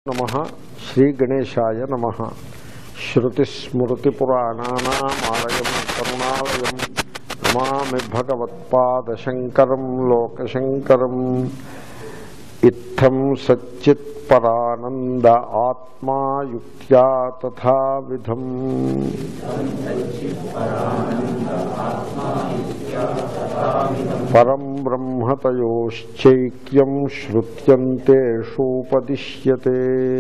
నమ శ్రీ గణేశాయ నమ శ్రుతిస్మృతిపురాణానామాలయం కరుణాలయం నమామి భగవత్పాదశంకరం లోకశంకరం ఇత్థం సచ్చిత్ పరానంద ఆత్మా యుక్త్యా తథావిధం పరం బ్రహ్మతయోశ్చైక్యం శ్రుత్యంతేషూపదిశ్యతే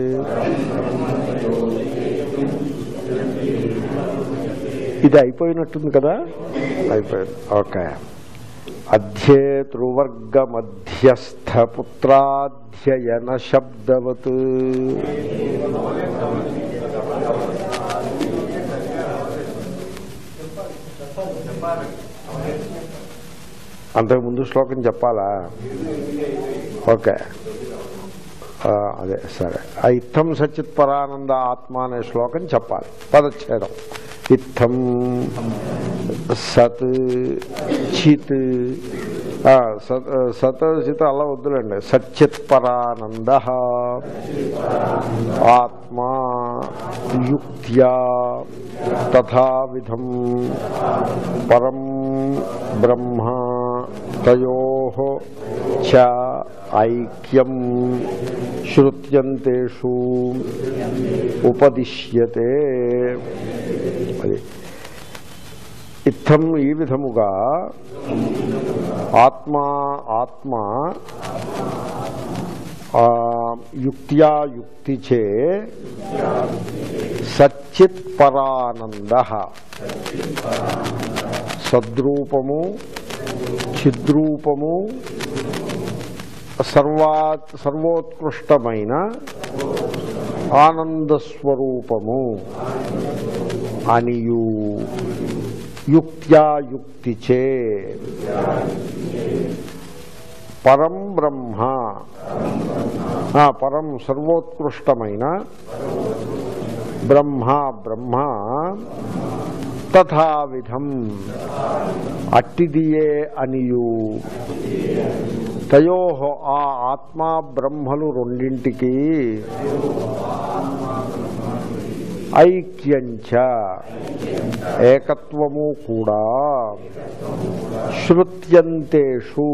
ఇది అయిపోయినట్టుంది కదా అయిపోయింది ఓకే అధ్యేతృవర్గ మధ్యస్థ పుత్రాధ్యయన శబ్దవత్ అంతకుముందు శ్లోకం చెప్పాలా ఓకే ఆ, అదే సరే ఆ ఇత్థం సచిత్ పరానంద ఆత్మ అనే శ్లోకం చెప్పాలి పదచ్ఛేదం ఇత్థం సత్ చిత్ ఆ, సత్ సత్ చిత్ అలా వద్దులండి సచిత్ పరానంద ఆత్మా యుక్త్యా తథావిధం పరం బ్రహ్మ తయో చ ఐక్యం శ్రుత్యంతేషు ఉపదిశ్యతే అది ఇత్థం ఈ విధముగా ఆత్మ ఆత్మ ఆ, యుక్త్యా యుక్తిచే సచ్చిత్ పరానంద సద్రూపము చిద్రూపము సర్వా సర్వోత్కృష్టమైన ఆనందస్వరూపము అనియు యుక్త్యా యుక్తిచే పరం బ్రహ్మ ఆ, పరం సర్వోత్కృష్టమైన బ్రహ్మ బ్రహ్మ తథావిధం అట్టిదియే అనియు తయో ఆ ఆత్మా బ్రహ్మలు రెండింటికి ఐక్యంచ ఏకత్వము కూడా శృత్యంతేషు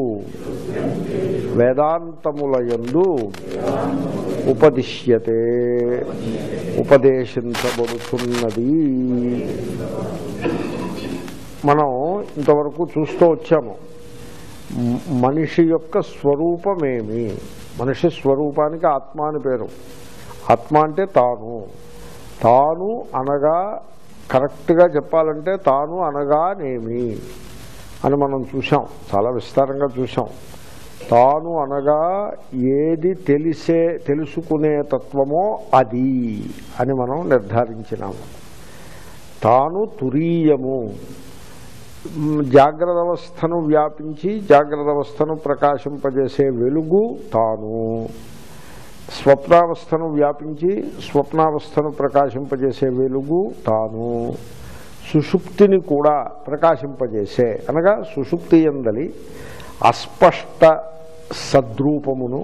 వేదాంతములయందు ఉపదిశ్యతే ఉపదేశించబడుతున్నది మనం ఇంతవరకు చూస్తూ వచ్చాము మ- మనిషి యొక్క స్వరూపమేమి మనిషి స్వరూపానికి ఆత్మ అని పేరు ఆత్మ అంటే తాను తాను అనగా కరెక్ట్గా చెప్పాలంటే తాను అనగానేమి అని మనం చూసాం చాలా విస్తారంగా చూసాం తాను అనగా ఏది తెలిసే తెలుసుకునే తత్వమో అది అని మనం నిర్ధారించినాము తాను తురీయము మ్, జాగ్రత్త అవస్థను వ్యాపించి జాగ్రత్త అవస్థను ప్రకాశింపజేసే వెలుగు తాను స్వప్నావస్థను వ్యాపించి స్వప్నావస్థను ప్రకాశింపజేసే వెలుగు తాను సుషుప్తిని కూడా ప్రకాశింపజేసే అనగా సుషుప్తి ఎందలి అస్పష్ట సద్రూపమును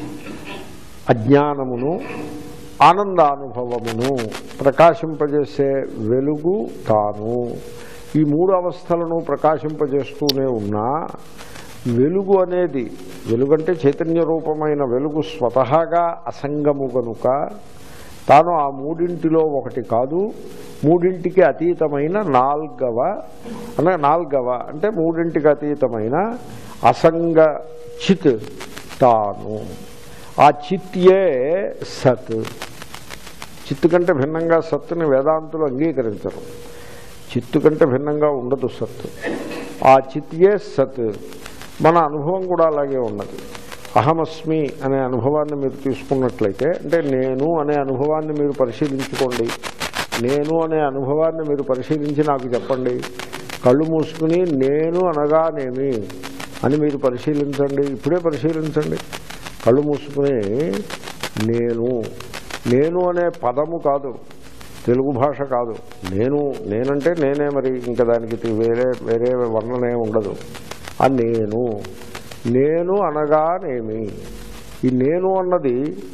అజ్ఞానమును ఆనందానుభవమును ప్రకాశింపజేసే వెలుగు తాను ఈ మూడు అవస్థలను ప్రకాశింపజేస్తూనే ఉన్నా వెలుగు అనేది వెలుగంటే చైతన్య రూపమైన వెలుగు స్వతహాగా అసంగము గనుక తాను ఆ మూడింటిలో ఒకటి కాదు మూడింటికి అతీతమైన నాల్గవ అనే నాల్గవ అంటే మూడింటికి అతీతమైన అసంగ చిత్ తాను ఆ చిత్యే సత్ చిత్తు కంటే భిన్నంగా సత్తుని వేదాంతులు అంగీకరించరు చిత్తు కంటే భిన్నంగా ఉండదు సత్ ఆ చిత్యే సత్ మన అనుభవం కూడా అలాగే ఉన్నది అహమస్మి అనే అనుభవాన్ని మీరు తీసుకున్నట్లయితే అంటే నేను అనే అనుభవాన్ని మీరు పరిశీలించుకోండి నేను అనే అనుభవాన్ని మీరు పరిశీలించి నాకు చెప్పండి కళ్ళు మూసుకుని నేను అనగానేమి అని మీరు పరిశీలించండి ఇప్పుడే పరిశీలించండి కళ్ళు మూసుకుని నేను నేను అనే పదము కాదు తెలుగు భాష కాదు నేను నేనంటే నేనే మరి ఇంకా దానికి తి- వేరే వేరే వర్ణనే ఉండదు ఆ నేను నేను అనగానేమి ఈ నేను అన్నది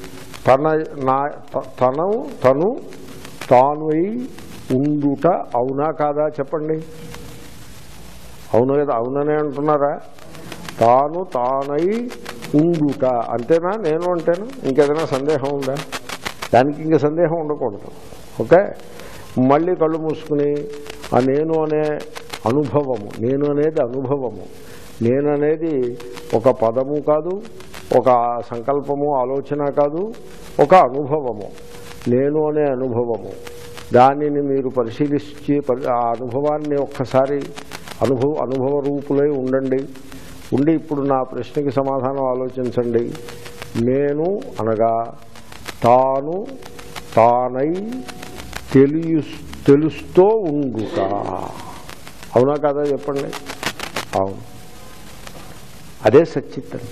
తన నా త- తను తను తానుై ఉండుట అవునా కాదా చెప్పండి అవును కదా అవుననే అంటున్నారా తాను తానై ఉండుట అంతేనా నేను అంటేను ఇంకేదైనా సందేహం ఉందా దానికి ఇంక సందేహం ఉండకూడదు ఓకే మళ్ళీ కళ్ళు మూసుకుని ఆ నేను అనే అనుభవము నేను అనేది అనుభవము నేను అనేది ఒక పదము కాదు ఒక సంకల్పము ఆలోచన కాదు ఒక అనుభవము నేను అనే అనుభవము దానిని మీరు పరిశీలించి పరి- ఆ అనుభవాన్ని ఒక్కసారి అనుభవ అనుభవ రూపులై ఉండండి ఉండి ఇప్పుడు నా ప్రశ్నకి సమాధానం ఆలోచించండి నేను అనగా తాను తానై తెలియ తెలుస్తూ ఉండుట అవునా కాదా చెప్పండి అవును అదే సచ్చిత్ అంటే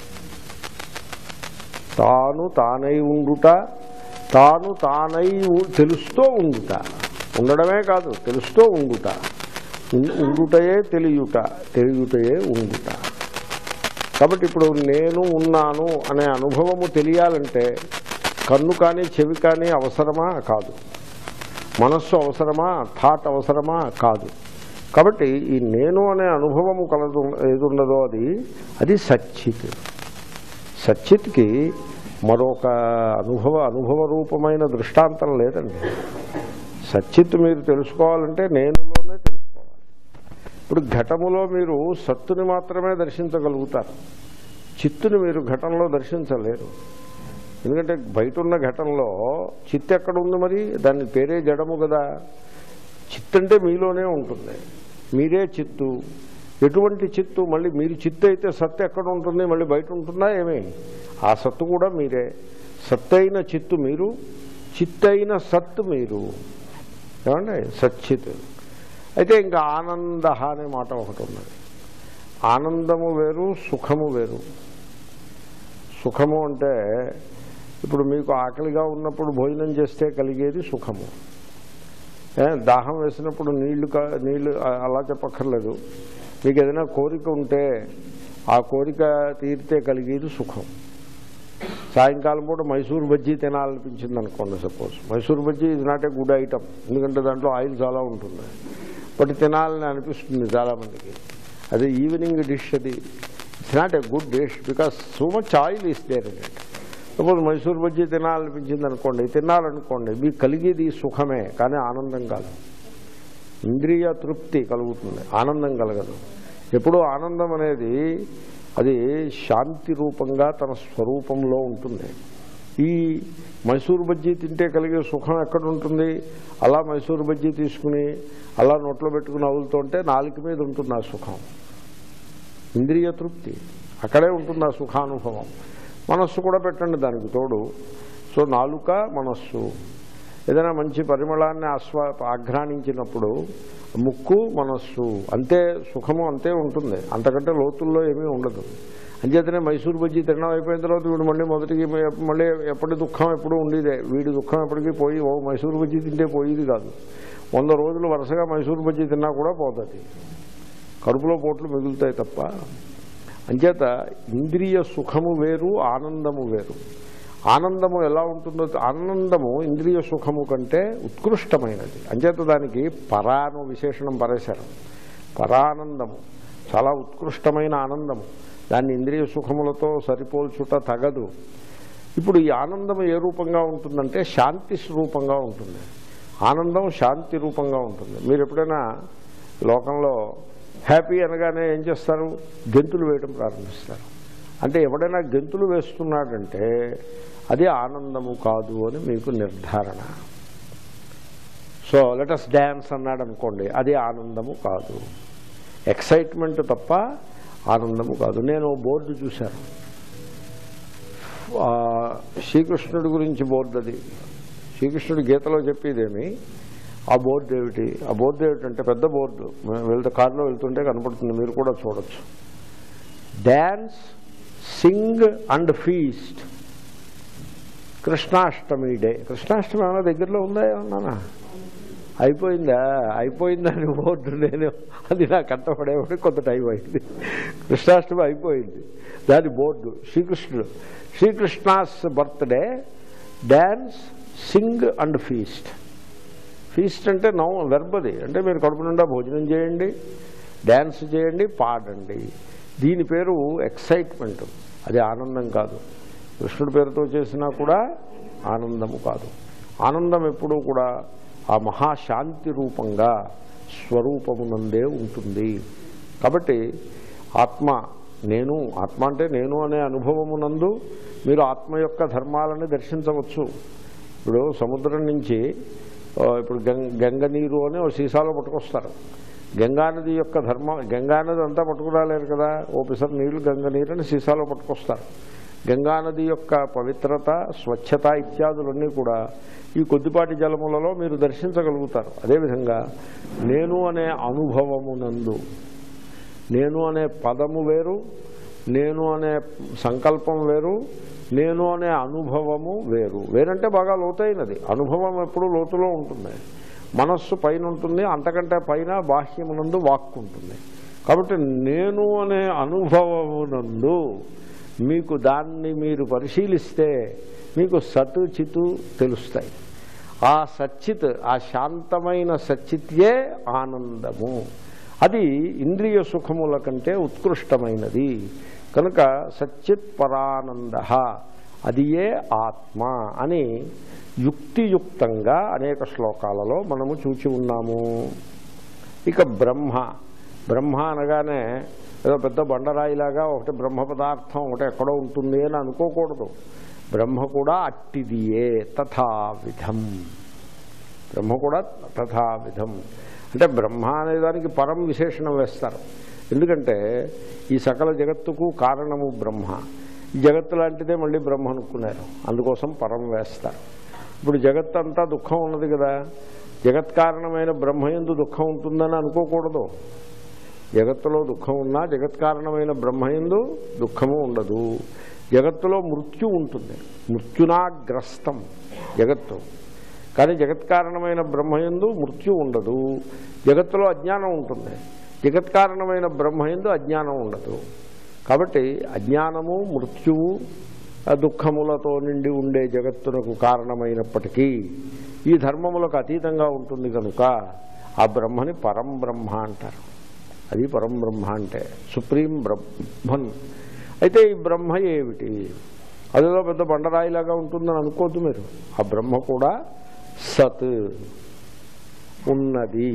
తాను తానై ఉండుట తాను తానై ఉ- తెలుస్తూ ఉండుట ఉండడమే కాదు తెలుస్తూ ఉండుట ఉం- ఉండుటయే తెలియుట తెలియుటయే ఉండుట కాబట్టి ఇప్పుడు నేను ఉన్నాను అనే అనుభవము తెలియాలంటే కన్ను కానీ చెవి కానీ అవసరమా కాదు మనస్సు అవసరమా థాట్ అవసరమా కాదు కాబట్టి ఈ నేను అనే అనుభవము కలదు ఏది ఉన్నదో అది అది సచ్చిత్ సచ్చిత్కి మరొక అనుభవ అనుభవ రూపమైన దృష్టాంతం లేదండి సచ్చిత్ మీరు తెలుసుకోవాలంటే నేనులోనే తెలుసుకోవాలి ఇప్పుడు ఘటములో మీరు సత్తుని మాత్రమే దర్శించగలుగుతారు చిత్తుని మీరు ఘటనలో దర్శించలేరు ఎందుకంటే బయట ఉన్న ఘటనలో చిత్తు ఎక్కడ ఉంది మరి దాని పేరే జడము కదా చిత్తు అంటే మీలోనే ఉంటుంది మీరే చిత్తు ఎటువంటి చిత్తు మళ్ళీ మీరు చిత్తు అయితే సత్తు ఎక్కడ ఉంటుంది మళ్ళీ బయట ఉంటుందా ఏమి ఆ సత్తు కూడా మీరే సత్తైన చిత్తు మీరు చిత్తైన సత్తు మీరు ఏమండి సచ్చిత్ అయితే ఇంకా ఆనంద అనే మాట ఒకటి ఉన్నది ఆనందము వేరు సుఖము వేరు సుఖము అంటే ఇప్పుడు మీకు ఆకలిగా ఉన్నప్పుడు భోజనం చేస్తే కలిగేది సుఖము ఏ, దాహం వేసినప్పుడు నీళ్లు కా- నీళ్లు ఆ- అలా చెప్పక్కర్లేదు మీకు ఏదైనా కోరిక ఉంటే ఆ కోరిక తీరితే కలిగేది సుఖం సాయంకాలం పూట మైసూర్ బజ్జీ తినాలనిపించింది అనుకోండి సపోజ్ మైసూర్ బజ్జీ ఇది నాట్ ఏ గుడ్ ఐటమ్ ఎందుకంటే దాంట్లో ఆయిల్ చాలా ఉంటుంది బట్ తినాలని అనిపిస్తుంది చాలామందికి అది ఈవినింగ్ డిష్ అది it's not a good dish because so much oil is there in it suppose Mysore bajji తినాలనిపించింది అనుకోండి తినాలనుకోండి మీకు కలిగేది సుఖమే కానీ ఆనందం కాదు ఇంద్రియ తృప్తి కలుగుతుంది ఆనందం కలగదు ఎప్పుడూ ఆనందం అనేది అది శాంతి రూపంగా తన స్వరూపంలో ఉంటుంది ఈ మైసూర్ బజ్జీ తింటే కలిగే సుఖం ఎక్కడ ఉంటుంది అలా మైసూర్ బజ్జీ తీసుకుని అలా నోట్లో పెట్టుకుని అవులుతుంటే నాలుక మీద ఉంటుంది ఆ సుఖం ఇంద్రియ తృప్తి అక్కడే ఉంటుంది ఆ సుఖానుభవం మనస్సు కూడా పెట్టండి దానికి తోడు సో నాలుక మనస్సు ఏదైనా మంచి పరిమళాన్ని ఆస్వా ఆఘ్రానించినప్పుడు ముక్కు మనస్సు అంతే సుఖము అంతే ఉంటుంది అంతకంటే లోతుల్లో ఏమీ ఉండదు అంచేతనే మైసూర్ బజ్జీ తినడం అయిపోయిన తర్వాత వీడు మళ్ళీ మొదటికి మళ్ళీ ఎప్పటి దుఃఖం ఎప్పుడూ ఉండేదే వీడి దుఃఖం ఎప్పటికీ పోయి ఓ మైసూర్ బజ్జీ తింటే పోయేది కాదు వంద రోజులు వరుసగా మైసూర్ బజ్జీ తిన్నా కూడా పోతుంది కడుపులో పోట్లు మిగులుతాయి తప్ప అంచేత ఇంద్రియ సుఖము వేరు ఆనందము వేరు ఆనందము ఎలా ఉంటుందో ఆనందము ఇంద్రియ సుఖము కంటే ఉత్కృష్టమైనది అంచేత దానికి పరాను విశేషణం పరేశారు పరానందము చాలా ఉత్కృష్టమైన ఆనందము దాన్ని ఇంద్రియ సుఖములతో సరిపోల్చుట తగదు ఇప్పుడు ఈ ఆనందం ఏ రూపంగా ఉంటుందంటే శాంతి రూపంగా ఉంటుంది ఆనందం శాంతి రూపంగా ఉంటుంది మీరు ఎప్పుడైనా లోకంలో హ్యాపీ అనగానే ఏం చేస్తారు గెంతులు వేయడం ప్రారంభిస్తారు అంటే ఎవడైనా గెంతులు వేస్తున్నాడంటే అది ఆనందము కాదు అని మీకు నిర్ధారణ సో లెటస్ డ్యాన్స్ అన్నాడు అనుకోండి అది ఆనందము కాదు ఎక్సైట్మెంట్ తప్ప ఆనందము కాదు నేను బోర్డు చూశాను ఆ, శ్రీకృష్ణుడి గురించి బోర్డు అది శ్రీకృష్ణుడి గీతలో చెప్పేదేమి ఆ బోర్డు ఏమిటి ఆ బోర్డు ఏమిటంటే పెద్ద బోర్డు మేము వెళ్తే కారులో వెళ్తుంటే కనపడుతుంది మీరు కూడా చూడొచ్చు dance sing and feast Krishnashtami day Krishnashtami ఏమైనా దగ్గరలో ఉందా ఏమన్నా అయిపోయిందా అయిపోయిందా అని బోర్డు నేను అది నాకు కట్టపడేవాడు కొంత టైం అయింది కృష్ణాష్టమి అయిపోయింది దాని బోర్డు శ్రీకృష్ణుడు Srikrishna's birthday dance sing and feast feast అంటే నౌ వెర్బది అంటే మీరు కడుపు నిండా భోజనం చేయండి డ్యాన్స్ చేయండి పాడండి దీని పేరు ఎక్సైట్మెంట్ అది ఆనందం కాదు కృష్ణుడి పేరుతో చేసినా కూడా ఆనందము కాదు ఆనందం ఎప్పుడూ కూడా ఆ మహాశాంతి రూపంగా స్వరూపమునందే ఉంటుంది కాబట్టి ఆత్మ నేను ఆత్మ అంటే నేను అనే అనుభవమునందు మీరు ఆత్మ యొక్క ధర్మాలను దర్శించవచ్చు ఇప్పుడు సముద్రం నుంచి ఆ, ఇప్పుడు గంగ గంగ నీరు అని ఒక సీసాలో పట్టుకొస్తారు గంగానది యొక్క ధర్మ గంగానది అంతా పట్టుకురాలేరు కదా ఓపిసర్ నీళ్లు గంగ నీరు అని సీసాలో పట్టుకొస్తారు గంగానది యొక్క పవిత్రత స్వచ్ఛత ఇత్యాదులన్నీ కూడా ఈ కొద్దిపాటి జలములలో మీరు దర్శించగలుగుతారు అదేవిధంగా నేను అనే అనుభవమునందు నేను అనే పదము వేరు నేను అనే సంకల్పం వేరు నేను అనే అనుభవము వేరు వేరంటే బాగా లోతైనది అనుభవం ఎప్పుడు లోతులో ఉంటుంది మనస్సు పైన ఉంటుంది అంతకంటే పైన బాహ్యమునందు వాక్కు ఉంటుంది కాబట్టి నేను అనే అనుభవమునందు మీకు దాన్ని మీరు పరిశీలిస్తే మీకు సత్ చితు తెలుస్తాయి ఆ సచ్చిత్ ఆ శాంతమైన సచ్చిత్యే ఆనందము అది ఇంద్రియ సుఖముల కంటే ఉత్కృష్టమైనది కనుక సచ్చిత్ పరానంద అది ఏ ఆత్మ అని యుక్తియుక్తంగా అనేక శ్లోకాలలో మనము చూచి ఉన్నాము ఇక బ్రహ్మ బ్రహ్మ అనగానే ఏదో పెద్ద బండరాయిలాగా ఒకటి బ్రహ్మ పదార్థం ఒకటి ఎక్కడో ఉంటుంది అని అనుకోకూడదు బ్రహ్మ కూడా అట్టిదియే తథావిధం బ్రహ్మ కూడా తథావిధం అంటే బ్రహ్మ అనేదానికి పరం విశేషణం వేస్తారు ఎందుకంటే ఈ సకల జగత్తుకు కారణము బ్రహ్మ ఈ జగత్తు లాంటిదే మళ్ళీ బ్రహ్మ అనుకున్నారు అందుకోసం పరం వేస్తారు ఇప్పుడు జగత్ అంతా దుఃఖం ఉన్నది కదా జగత్ కారణమైన బ్రహ్మ ఎందు దుఃఖం ఉంటుందని అనుకోకూడదు జగత్తులో దుఃఖం ఉన్నా జగత్ కారణమైన బ్రహ్మయందు దుఃఖము ఉండదు జగత్తులో మృత్యు ఉంటుంది మృత్యునాగ్రస్తం జగత్తు కానీ జగత్ కారణమైన బ్రహ్మయందు మృత్యు ఉండదు జగత్తులో అజ్ఞానం ఉంటుంది జగత్ కారణమైన బ్రహ్మయందు అజ్ఞానం ఉండదు కాబట్టి అజ్ఞానము మృత్యువు ఆ దుఃఖములతో నిండి ఉండే జగత్తునకు కారణమైనప్పటికీ ఈ ధర్మములకు అతీతంగా ఉంటుంది కనుక ఆ బ్రహ్మని పరం బ్రహ్మ అంటారు అది పరం బ్రహ్మ అంటే సుప్రీం బ్రహ్మన్ అయితే ఈ బ్రహ్మ ఏమిటి అదేదో పెద్ద బండరాయిలాగా ఉంటుందని అనుకోద్దు మీరు ఆ బ్రహ్మ కూడా సత్ ఉన్నది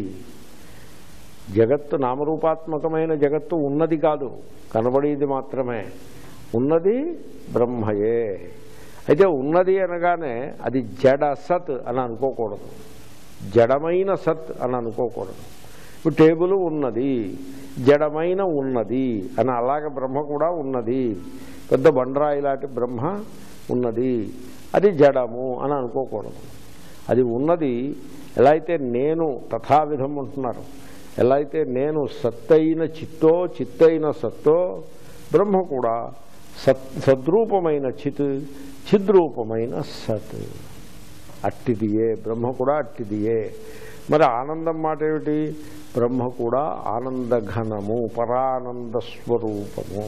జగత్తు నామరూపాత్మకమైన జగత్తు ఉన్నది కాదు కనబడేది మాత్రమే ఉన్నది బ్రహ్మయే అయితే ఉన్నది అనగానే అది జడ సత్ అని అనుకోకూడదు జడమైన సత్ అని అనుకోకూడదు ఇప్పుడు టేబుల్ ఉన్నది జడమైన ఉన్నది అని అలాగ బ్రహ్మ కూడా ఉన్నది పెద్ద బండరాయి లాంటి బ్రహ్మ ఉన్నది అది జడము అని అనుకోకూడదు అది ఉన్నది ఎలా అయితే నేను తథావిధం అంటున్నారు ఎలా అయితే నేను సత్తైన చిత్తో చిత్తైన సత్తో బ్రహ్మ కూడా సత్ సద్రూపమైన చిత్ చిద్రూపమైన సత్ అట్టిదియే బ్రహ్మ కూడా అట్టిదియే మరి ఆనందం మాట ఏమిటి బ్రహ్మ కూడా ఆనందఘనము పరానంద స్వరూపము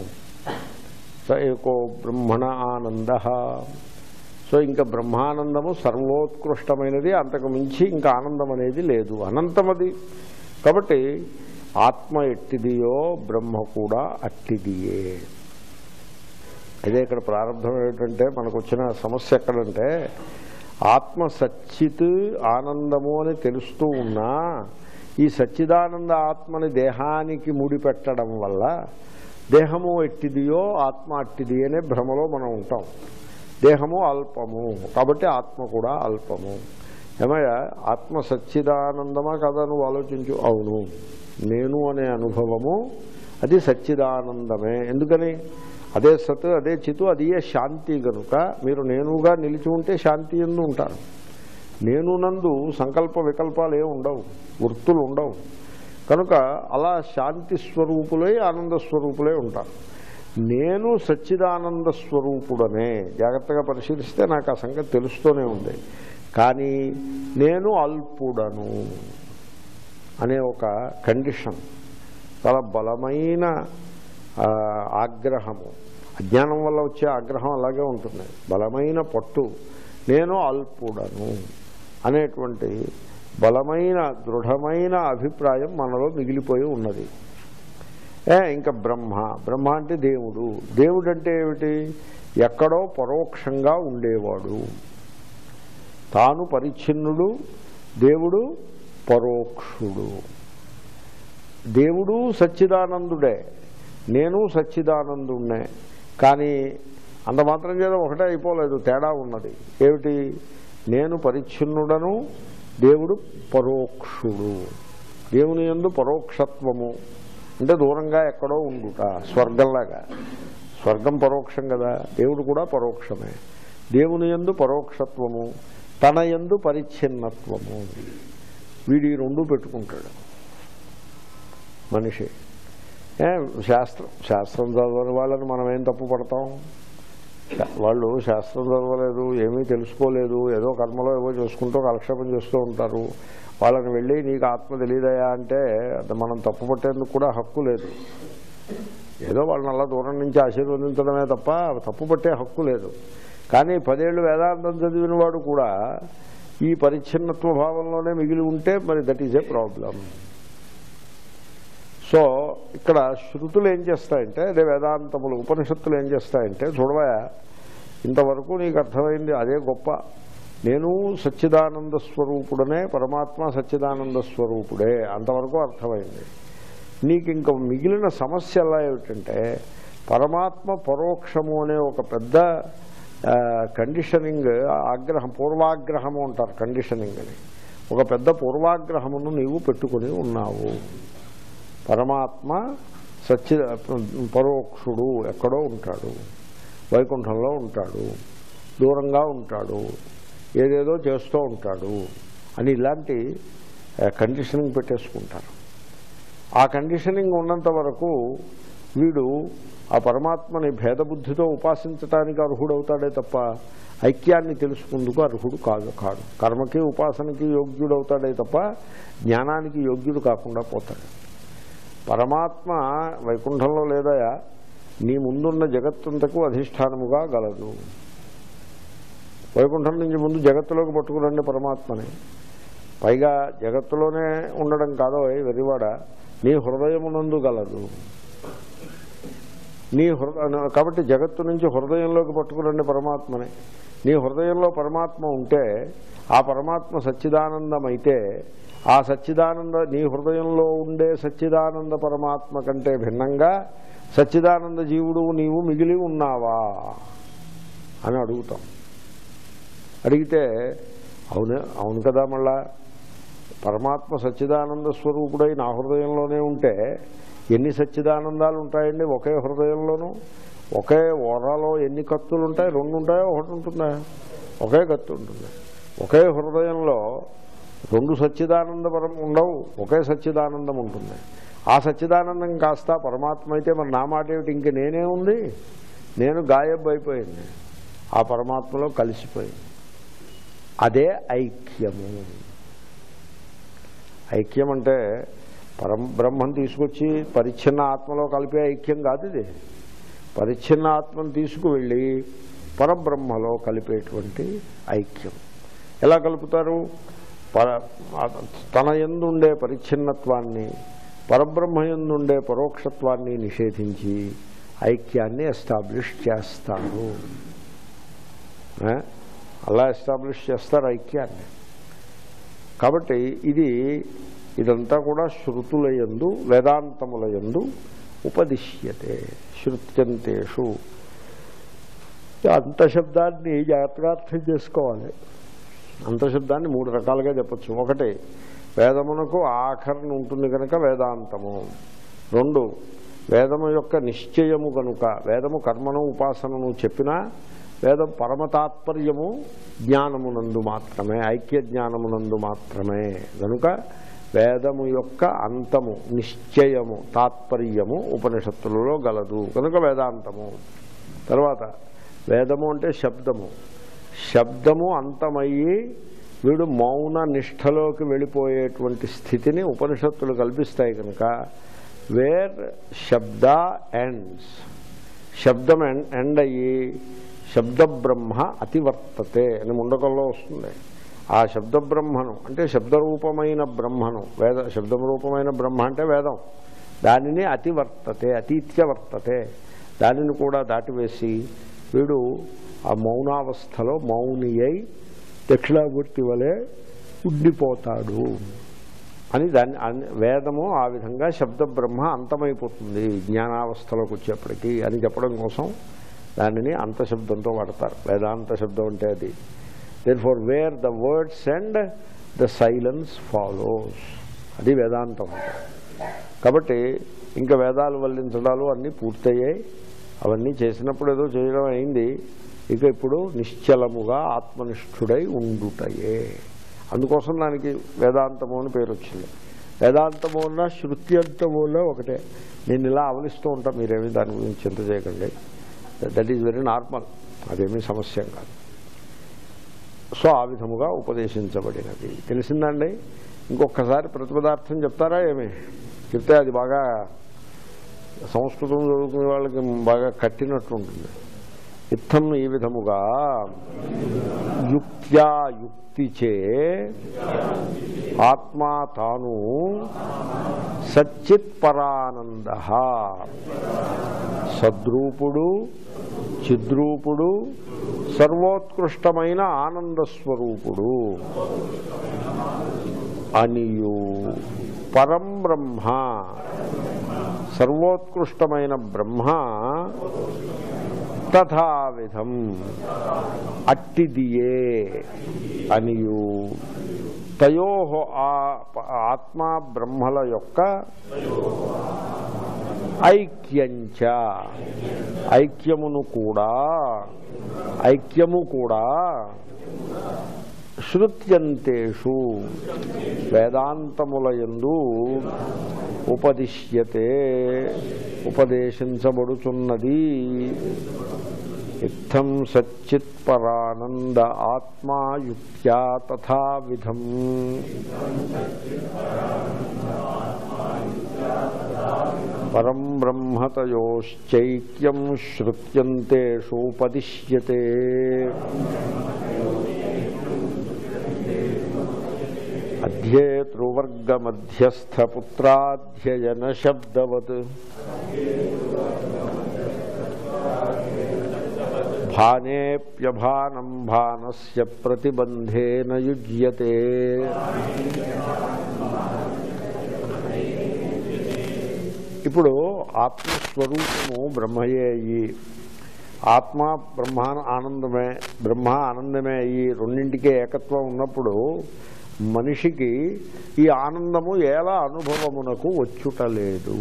స ఏకో బ్రహ్మణ ఆనంద సో ఇంకా బ్రహ్మానందము సర్వోత్కృష్టమైనది అంతకు మించి ఇంకా ఆనందం అనేది లేదు అనంతమది కాబట్టి ఆత్మ ఎట్టిదియో బ్రహ్మ కూడా అట్టిదియే అదే ఇక్కడ ప్రారంభం ఏమిటంటే మనకు వచ్చిన సమస్య ఎక్కడంటే ఆత్మ సచ్చిత్ ఆనందము అని తెలుస్తూ ఉన్నా ఈ సచ్చిదానంద ఆత్మని దేహానికి ముడిపెట్టడం వల్ల దేహము ఎట్టిదియో ఆత్మ అట్టిది అనే భ్రమలో మనం ఉంటాం దేహము అల్పము కాబట్టి ఆత్మ కూడా అల్పము ఏమయ్య ఆత్మ సచ్చిదానందమా కదా నువ్వు ఆలోచించు అవును నేను అనే అనుభవము అది సచ్చిదానందమే ఎందుకని అదే సత్ అదే చితు అదియే శాంతి గనుక మీరు నేనుగా నిలిచి ఉంటే శాంతి ఎందు ఉంటారు నేను నందు సంకల్ప వికల్పాలు ఏమి ఉండవు వృత్తులు ఉండవు కనుక అలా శాంతి స్వరూపులై ఆనంద స్వరూపులై ఉంటారు నేను సచ్చిదానంద స్వరూపుడనే జాగ్రత్తగా పరిశీలిస్తే నాకు ఆ సంగతి తెలుస్తూనే ఉంది కానీ నేను అల్పుడను అనే ఒక కండిషన్ చాలా బలమైన ఆ, ఆగ్రహము అజ్ఞానం వల్ల వచ్చే ఆగ్రహం అలాగే ఉంటుంది బలమైన పట్టు నేను అల్పుడను అనేటువంటి బలమైన దృఢమైన అభిప్రాయం మనలో మిగిలిపోయి ఉన్నది ఏ ఇంకా బ్రహ్మ బ్రహ్మ అంటే దేవుడు దేవుడు అంటే ఏమిటి ఎక్కడో పరోక్షంగా ఉండేవాడు తాను పరిచ్ఛిన్నుడు దేవుడు పరోక్షుడు దేవుడు సచ్చిదానందుడే నేను సచ్చిదానందుణ్ణే కానీ అంత మాత్రం చేత ఒకటే అయిపోలేదు తేడా ఉన్నది ఏమిటి నేను పరిచ్ఛిన్నుడను దేవుడు పరోక్షుడు దేవుని యందు పరోక్షత్వము అంటే దూరంగా ఎక్కడో ఉండుట స్వర్గంలాగా స్వర్గం పరోక్షం కదా దేవుడు కూడా పరోక్షమే దేవుని యందు పరోక్షత్వము తన యందు పరిచ్ఛిన్నత్వము వీడి రెండు పెట్టుకుంటాడు మనిషి ఏ, శాస్త్రం శాస్త్రం చదవని వాళ్ళని మనం ఏం తప్పు పడతాం శా- వాళ్ళు శాస్త్రం చదవలేదు ఏమీ తెలుసుకోలేదు ఏదో కర్మలో ఏవో చేసుకుంటూ కాలక్షేపం చేస్తూ ఉంటారు వాళ్ళని వెళ్ళి నీకు ఆత్మ తెలియదయా అంటే అది మనం తప్పు పట్టేందుకు కూడా హక్కు లేదు ఏదో వాళ్ళని అలా దూరం నుంచి ఆశీర్వదించడమే తప్ప తప్పు పట్టే హక్కు లేదు కానీ పదేళ్ళు వేదాంతం చదివిన వాడు కూడా ఈ పరిచ్ఛిన్నత్వ భావంలోనే మిగిలి ఉంటే మరి that is a problem so ఇక్కడ శృతులు ఏం చేస్తాయంటే అదే వేదాంతములు ఉపనిషత్తులు ఏం చేస్తాయంటే చూడవా ఇంతవరకు నీకు అర్థమైంది అదే గొప్ప నేను సచ్చిదానంద స్వరూపుడనే పరమాత్మ సచ్చిదానంద స్వరూపుడే అంతవరకు అర్థమైంది నీకు ఇంకా మిగిలిన సమస్య ఎలా ఏమిటంటే పరమాత్మ పరోక్షము అనే ఒక పెద్ద ఆ, కండిషనింగ్ ఆగ్రహం పూర్వాగ్రహము అంటారు కండిషనింగ్ అని ఒక పెద్ద పూర్వాగ్రహమును నీవు పెట్టుకుని ఉన్నావు పరమాత్మ సచ్చి పరోక్షుడు ఎక్కడో ఉంటాడు వైకుంఠంలో ఉంటాడు దూరంగా ఉంటాడు ఏదేదో చేస్తూ ఉంటాడు అని ఇలాంటి ఆ, కండిషనింగ్ పెట్టేసుకుంటారు ఆ కండిషనింగ్ ఉన్నంత వరకు వీడు ఆ పరమాత్మని భేదబుద్ధితో ఉపాసించటానికి అర్హుడవుతాడే తప్ప ఐక్యాన్ని తెలుసుకుందుకు అర్హుడు కాదు కాడు కర్మకి ఉపాసనకి యోగ్యుడవుతాడే తప్ప జ్ఞానానికి యోగ్యుడు కాకుండా పోతాడు పరమాత్మ వైకుంఠంలో లేదయా నీ ముందున్న జగత్తంతకు అధిష్టానముగా గలదు వైకుంఠం నుంచి ముందు జగత్తులోకి పట్టుకురండి పరమాత్మని పైగా జగత్తులోనే ఉండడం కాదో వెరివాడ నీ హృదయమునందు గలదు నీ హృదయ కాబట్టి జగత్తు నుంచి హృదయంలోకి పట్టుకురండి పరమాత్మని నీ హృదయంలో పరమాత్మ ఉంటే ఆ పరమాత్మ సచ్చిదానందమైతే ఆ సచ్చిదానంద నీ హృదయంలో ఉండే సచ్చిదానంద పరమాత్మ కంటే భిన్నంగా సచ్చిదానంద జీవుడు నీవు మిగిలి ఉన్నావా అని అడుగుతాం అడిగితే అవును అవును కదా మళ్ళా పరమాత్మ సచ్చిదానంద స్వరూపుడై నా హృదయంలోనే ఉంటే ఎన్ని సచ్చిదానందాలు ఉంటాయండి ఒకే హృదయంలోనూ ఒకే ఓరాలో ఎన్ని కత్తులు ఉంటాయి రెండు ఉంటాయో ఒకటి ఉంటుందా ఒకే కత్తి ఉంటుంది ఒకే హృదయంలో రెండు సచ్చిదానంద పరం ఉండవు ఒకే సచ్చిదానందం ఉంటుంది ఆ సచ్చిదానందం కాస్త పరమాత్మ అయితే మరి నా మాట ఏమిటి ఇంక నేనే ఉంది నేను గాయబ్ అయిపోయింది ఆ పరమాత్మలో కలిసిపోయింది అదే ఐక్యము ఐక్యం అంటే పరం బ్రహ్మం తీసుకొచ్చి పరిచ్ఛిన్న ఆత్మలో కలిపే ఐక్యం కాదు ఇది పరిచ్ఛిన్న ఆత్మను తీసుకువెళ్ళి పరబ్రహ్మలో కలిపేటువంటి ఐక్యం ఎలా కలుపుతారు పర తన ఎందుండే పరిచ్ఛిన్నత్వాన్ని పరబ్రహ్మ ఎందుండే పరోక్షత్వాన్ని నిషేధించి ఐక్యాన్ని ఎస్టాబ్లిష్ చేస్తారు ఏ? అలా ఎస్టాబ్లిష్ చేస్తారు ఐక్యాన్ని కాబట్టి ఇది ఇదంతా కూడా శృతులయందు వేదాంతములయందు ఉపదిశ్యతే శృత్యంతేషు అంతశబ్దాన్ని జాగ్రత్తగా అర్థం చేసుకోవాలి అంతశబ్దాన్ని మూడు రకాలుగా చెప్పచ్చు ఒకటి వేదమునకు ఆఖరణ ఉంటుంది కనుక వేదాంతము రెండు వేదము యొక్క నిశ్చయము కనుక వేదము కర్మను ఉపాసనను చెప్పినా వేదం పరమతాత్పర్యము జ్ఞానమునందు మాత్రమే ఐక్య జ్ఞానమునందు మాత్రమే కనుక వేదము యొక్క అంతము నిశ్చయము తాత్పర్యము ఉపనిషత్తులలో గలదు కనుక వేదాంతము తర్వాత వేదము అంటే శబ్దము శబ్దము అంతమయ్యి వీడు మౌన నిష్ఠలోకి వెళ్ళిపోయేటువంటి స్థితిని ఉపనిషత్తులు కల్పిస్తాయి కనుక వేర్ శబ్ద ఎండ్స్ శబ్దం ఎండ్ అయ్యి శబ్దబ్రహ్మ అతివర్తతే అని ముండకంలో వస్తుంది ఆ శబ్దబ్రహ్మను అంటే శబ్దరూపమైన బ్రహ్మను వేద శబ్దరూపమైన బ్రహ్మ అంటే వేదం దానిని అతివర్తతే అతీత్యవర్తతే దానిని కూడా దాటివేసి వీడు ఆ మౌనావస్థలో మౌని అయి దక్షిణామూర్తి వలె ఉండిపోతాడు అని దాన్ని అన్- వేదము ఆ విధంగా శబ్ద బ్రహ్మ అంతమైపోతుంది జ్ఞానావస్థలోకి వచ్చేప్పటికీ అని చెప్పడం కోసం దానిని అంతశబ్దంతో వాడతారు వేదాంత శబ్దం అంటే అది there far where the words and the silence follows అది వేదాంతం అంటే కాబట్టి ఇంకా వేదాలు వల్లించడాలు అన్నీ పూర్తయ్యాయి అవన్నీ చేసినప్పుడు ఏదో చేయడం అయింది ఇక ఇప్పుడు నిశ్చలముగా ఆత్మనిష్ఠుడై ఉండుటయే అందుకోసం దానికి వేదాంతము అని పేరు వచ్చింది వేదాంతము ఉన్న శృత్యంతములో ఒకటే నేను ఇలా అవలిస్తూ ఉంటా మీరేమీ దాని గురించి చింత చేయకండి దట్ ఈజ్ వెరీ నార్మల్ అదేమీ సమస్య కాదు సో ఆ విధముగా ఉపదేశించబడినది తెలిసిందండి ఇంకొకసారి ప్రతిపదార్థం చెప్తారా ఏమి చెప్తే అది బాగా సంస్కృతం చదువుకునే వాళ్ళకి బాగా కట్టినట్టు ఉంటుంది ఇత్తం ఈ విధముగా యుక్త్యా యుక్తిచే ఆత్మా తాను సచ్చిత్ పరానంద సద్రూపుడు చిద్రూపుడు సర్వోత్కృష్టమైన ఆనంద స్వరూపుడు అనియు పరం బ్రహ్మ సర్వోత్కృష్టమైన బ్రహ్మ తథావిధం అట్టిదియే అనియు తయో ఆత్మా బ్రహ్మల యొక్క ఐక్యంచ ఐక్యమును కూడా ఐక్యము కూడా శృత్యంతేషు వేదాంతములయందు ఉపదిశ్యతే ఉపదేశించబడుచున్నది ఇత్థం సచ్చిత్ పరానంద ఆత్మాయుక్త్యా తథావిధం పరం బ్రహ్మతయోశ్చైక్యం శ్రుత్యంతేషు ఉపదిశ్యతే అధ్యేతృవర్గమధ్యస్థపుత్రాధ్యయన శబ్దవత్ భానేప్యభానం భానస్య ప్రతిబంధేన యుజ్యతే ఇప్పుడు ఆత్మస్వరూపము బ్రహ్మయే అయ్యి ఆత్మ బ్రహ్మ ఆనందమే బ్రహ్మ ఆనందమే అయ్యి రెండింటికే ఏకత్వం ఉన్నప్పుడు మనిషికి ఈ ఆనందము ఎలా అనుభవమునకు వచ్చుటలేదు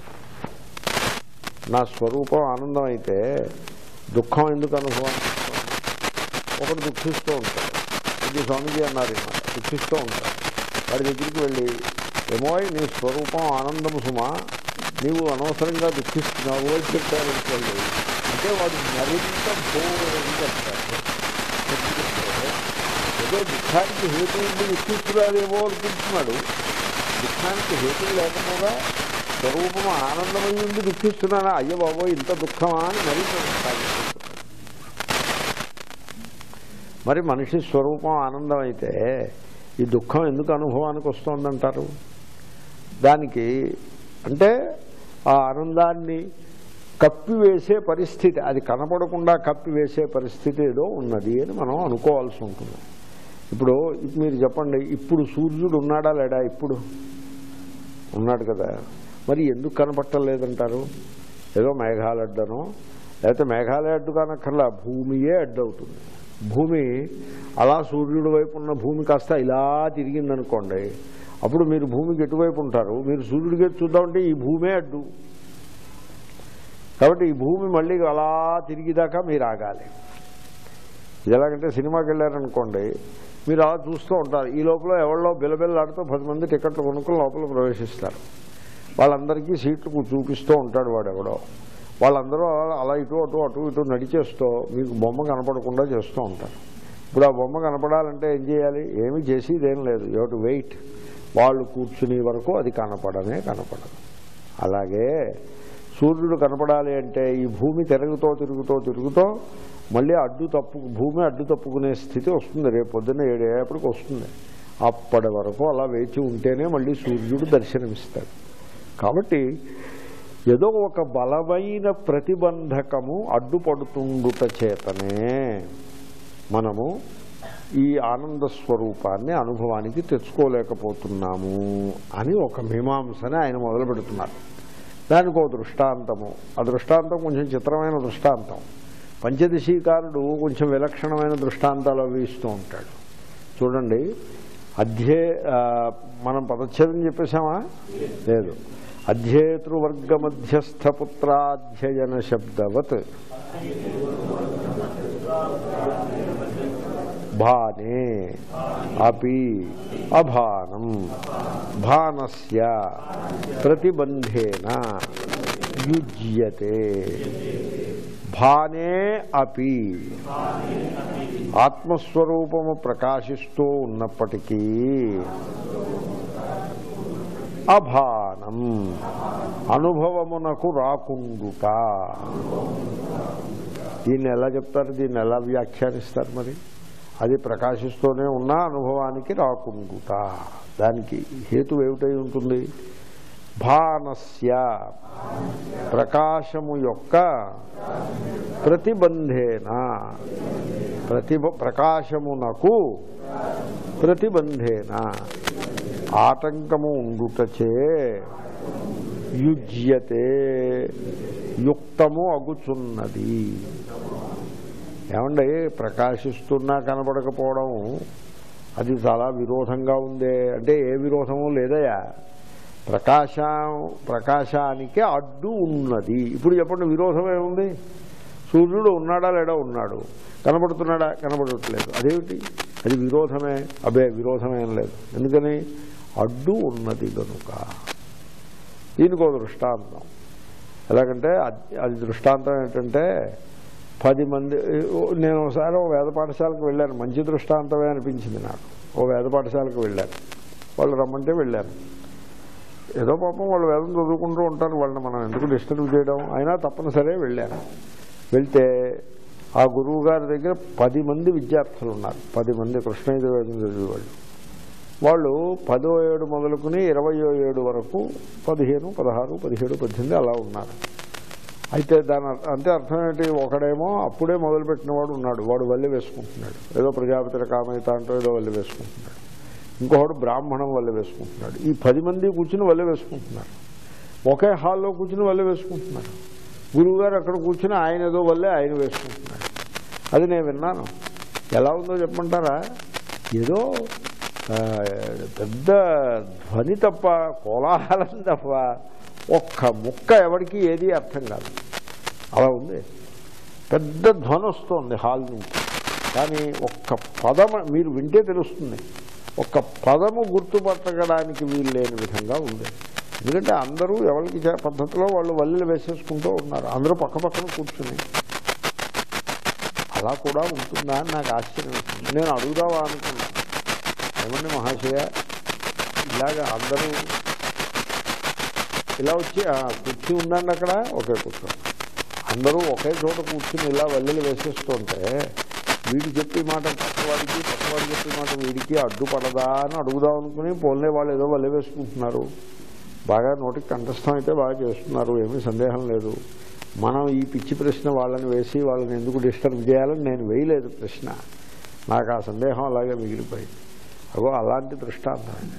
నా స్వరూపం ఆనందం అయితే దుఃఖం ఎందుకు అనుభవం ఒకడు దుఃఖిస్తూ ఉంటాడు ఇది స్వామిజీ అన్నారు మాట దుఃఖిస్తూ ఉంటాడు వాడి దగ్గరికి వెళ్ళి ఏమోయ్ నీ స్వరూపం ఆనందము సుమా నీవు అనవసరంగా దుఃఖిస్తున్నావు అని చెప్తారు అనుకోండి అంటే వాడు మరింత భోగం చెప్తారు ఏదో దుఃఖానికి హేతు ఉండి దుఃఖిస్తున్నాడేమో అనుకుంటున్నాడు దుఃఖానికి హేతు లేకపోగా స్వరూపం ఆనందమై ఉండి దుఃఖిస్తున్నానా అయ్య బాబో ఇంత దుఃఖమా అని మరింత దుఃఖాన్ని మరి మనిషి స్వరూపం ఆనందం అయితే ఈ దుఃఖం ఎందుకు అనుభవానికి వస్తుందంటారు దానికి అంటే ఆ ఆనందాన్ని కప్పివేసే పరిస్థితి అది కనపడకుండా కప్పివేసే పరిస్థితి ఏదో ఉన్నది అని మనం అనుకోవాల్సి ఉంటుంది ఇప్పుడు మీరు చెప్పండి ఇప్పుడు సూర్యుడు ఉన్నాడా లేడా ఇప్పుడు ఉన్నాడు కదా మరి ఎందుకు కనపట్టలేదంటారు ఏదో మేఘాలు అడ్డనో లేకపోతే మేఘాలే అడ్డు కానక్కర్లా భూమియే అడ్డవుతుంది భూమి అలా సూర్యుడి వైపు ఉన్న భూమి కాస్త ఇలా తిరిగిందనుకోండి అప్పుడు మీరు భూమికి ఎటువైపు ఉంటారు మీరు సూర్యుడికి చూద్దామంటే ఈ భూమే అడ్డు కాబట్టి ఈ భూమి మళ్ళీ అలా తిరిగిదాకా మీరు ఆగాలి ఇది ఎలాగంటే సినిమాకి వెళ్ళారనుకోండి మీరు అలా చూస్తూ ఉంటారు ఈ లోపల ఎవరిలో బిలబిల్లాడుతూ పది మంది టికెట్లు కొనుక్కొని లోపల ప్రవేశిస్తారు వాళ్ళందరికీ సీట్లు చూపిస్తూ ఉంటాడు వాడు ఎవడో వాళ్ళందరూ అలా- అలా ఇటు అటు అటు ఇటు నడిచేస్తూ మీకు బొమ్మ కనపడకుండా చేస్తూ ఉంటారు ఇప్పుడు ఆ బొమ్మ కనపడాలంటే ఏం చేయాలి ఏమీ చేసేది ఏం లేదు యూ టు వెయిట్ వాళ్ళు కూర్చునే వరకు అది కనపడనే కనపడదు అలాగే సూర్యుడు కనపడాలి అంటే ఈ భూమి తిరుగుతో తిరుగుతో తిరుగుతో మళ్ళీ అడ్డు తప్పు భూమి అడ్డు తప్పుకునే స్థితి వస్తుంది రేపు పొద్దున్న ఏడేపటికి వస్తుంది అప్పటి వరకు అలా వేచి ఉంటేనే మళ్ళీ సూర్యుడు దర్శనమిస్తాడు కాబట్టి ఏదో ఒక బలమైన ప్రతిబంధకము అడ్డుపడుతుండుట చేతనే మనము ఈ ఆనంద స్వరూపాన్ని అనుభవానికి తెచ్చుకోలేకపోతున్నాము అని ఒక మీమాంసని ఆయన మొదలు పెడుతున్నారు దానికి ఒక దృష్టాంతము ఆ దృష్టాంతం కొంచెం చిత్రమైన దృష్టాంతం పంచదశీకారుడు కొంచెం విలక్షణమైన దృష్టాంతాలు అవి ఇస్తూ ఉంటాడు చూడండి అధ్యే ఆ, మనం పదచ్ఛేదం చెప్పేశామా లేదు అధ్యేతృవర్గ మధ్యస్థ పుత్రాధ్యయన శబ్దవత్ భానే అపి అభానం భానస్య ప్రతిబంధేన యుజ్యతే భానే అపి ఆత్మస్వరూపము ప్రకాశిస్తూ ఉన్నప్పటికీ అభానం అనుభవమునకు రాకుండుట దీన్ని ఎలా చెప్తారు దీన్ని ఎలా వ్యాఖ్యానిస్తారు మరి అది ప్రకాశిస్తూనే ఉన్నా అనుభవానికి రాకుండుట దానికి హేతు ఏమిటై ఉంటుంది భానస్య ప్రకాశము యొక్క ప్రతిబంధేన ప్రతిబ ప్రకాశమునకు ప్రతిబంధేన ఆటంకము ఉండుటచే యుజ్యతే యుక్తము అగుచున్నది ఏమండి ప్రకాశిస్తున్నా కనబడకపోవడం అది చాలా విరోధంగా ఉందే అంటే ఏ విరోధము లేదయా ప్రకాశ ప్రకాశానికి అడ్డు ఉన్నది ఇప్పుడు చెప్పండి విరోధం ఏముంది సూర్యుడు ఉన్నాడా లేడా ఉన్నాడు కనబడుతున్నాడా కనబడట్లేదు అదేమిటి అది విరోధమే అబే విరోధమేం లేదు ఎందుకని అడ్డు ఉన్నది కనుక దీనికి ఒక దృష్టాంతం ఎలాగంటే అది- అది దృష్టాంతం ఏంటంటే పది మంది నేను ఒకసారి ఓ వేద పాఠశాలకు వెళ్ళాను మంచి దృష్టాంతమే అనిపించింది నాకు ఓ వేద పాఠశాలకు వెళ్ళాను వాళ్ళు రమ్మంటే వెళ్ళాను ఏదో పాపం వాళ్ళు వేదం చదువుకుంటూ ఉంటారు వాళ్ళని మనం ఎందుకు డిస్టర్బ్ చేయడం అయినా తప్పనిసరే వెళ్ళాను వెళ్తే ఆ గురువు గారి దగ్గర పది మంది విద్యార్థులు ఉన్నారు పది మంది కృష్ణయుధ వేదం చదివేవాళ్ళు వాళ్ళు పదో ఏడు మొదలుకుని ఇరవయో ఏడు వరకు పదిహేను పదహారు పదిహేడు పద్దెనిమిది అలా ఉన్నారు అయితే దాని అర్థ- అంటే అర్థం ఏంటి ఒకడేమో అప్పుడే మొదలుపెట్టినవాడు ఉన్నాడు వాడు వల్లి వేసుకుంటున్నాడు ఏదో ప్రజాపతి కామయిత అంటూ ఏదో వల్లి వేసుకుంటున్నాడు ఇంకొకడు బ్రాహ్మణం వల్ల వేసుకుంటున్నాడు ఈ పది మంది కూర్చుని వల్ల వేసుకుంటున్నారు ఒకే హాల్లో కూర్చుని వల్ల వేసుకుంటున్నారు గురువుగారు అక్కడ కూర్చుని ఆయన ఏదో వల్లే ఆయన వేసుకుంటున్నాడు అది నేను విన్నాను ఎలా ఉందో చెప్పమంటారా ఏదో ఆ, పెద్ద ధ్వని తప్ప కోలాహలం తప్ప ఒక్క ముక్క ఎవరికి ఏది అర్థం కాదు అలా ఉంది పెద్ద ధ్వని వస్తుంది హాల్ నుంచి కానీ ఒక్క పదం మీరు వింటే తెలుస్తుంది ఒక్క పదము గుర్తుపట్టడానికి వీలు లేని విధంగా ఉంది ఎందుకంటే అందరూ ఎవరికి చే- పద్ధతిలో వాళ్ళు వల్లిలు వేసేసుకుంటూ ఉన్నారు అందరూ పక్క పక్కన కూర్చుని అలా కూడా ఉంటుందా అని నాకు ఆశ్చర్యం వేసింది. నేను అడుగుదావా అనుకున్నాను ఏమండి మహాశయ ఇలాగ అందరూ ఇలా వచ్చి "ఆ, కుర్చీ ఉందండి అక్కడ ఒకే కూర్చో అందరూ ఒకే చోట కూర్చుని ఇలా వల్లెలు వేసేస్తుంటే వీడు చెప్పి మాట పక్కవాడికి పక్కవాడు చెప్పి మాట వీడికి అడ్డుపడదా అని అడుగుదాం అనుకుని పోలే వాళ్ళు ఏదో వల్లె వేసుకుంటున్నారు బాగా నోటికి కంఠస్థం అయితే బాగా చేస్తున్నారు ఏమీ సందేహం లేదు మనం ఈ పిచ్చి ప్రశ్న వాళ్ళని వేసి వాళ్ళని ఎందుకు డిస్టర్బ్ చేయాలని నేను వేయలేదు ప్రశ్న నాకు ఆ సందేహం అలాగే మిగిలిపోయింది అగో అలాంటి దృష్టాంతం ఇది.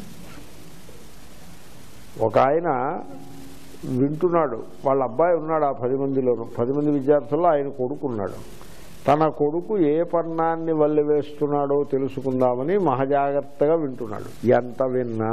ఒక ఆయన వింటున్నాడు వాళ్ళ అబ్బాయి ఉన్నాడు ఆ పది మందిలోనూ పది మంది విద్యార్థుల్లో ఆయన కొడుకున్నాడు తన కొడుకు ఏ పర్ణాన్ని వల్లి వేస్తున్నాడో తెలుసుకుందామని మహజాగ్రత్తగా వింటున్నాడు ఎంత విన్నా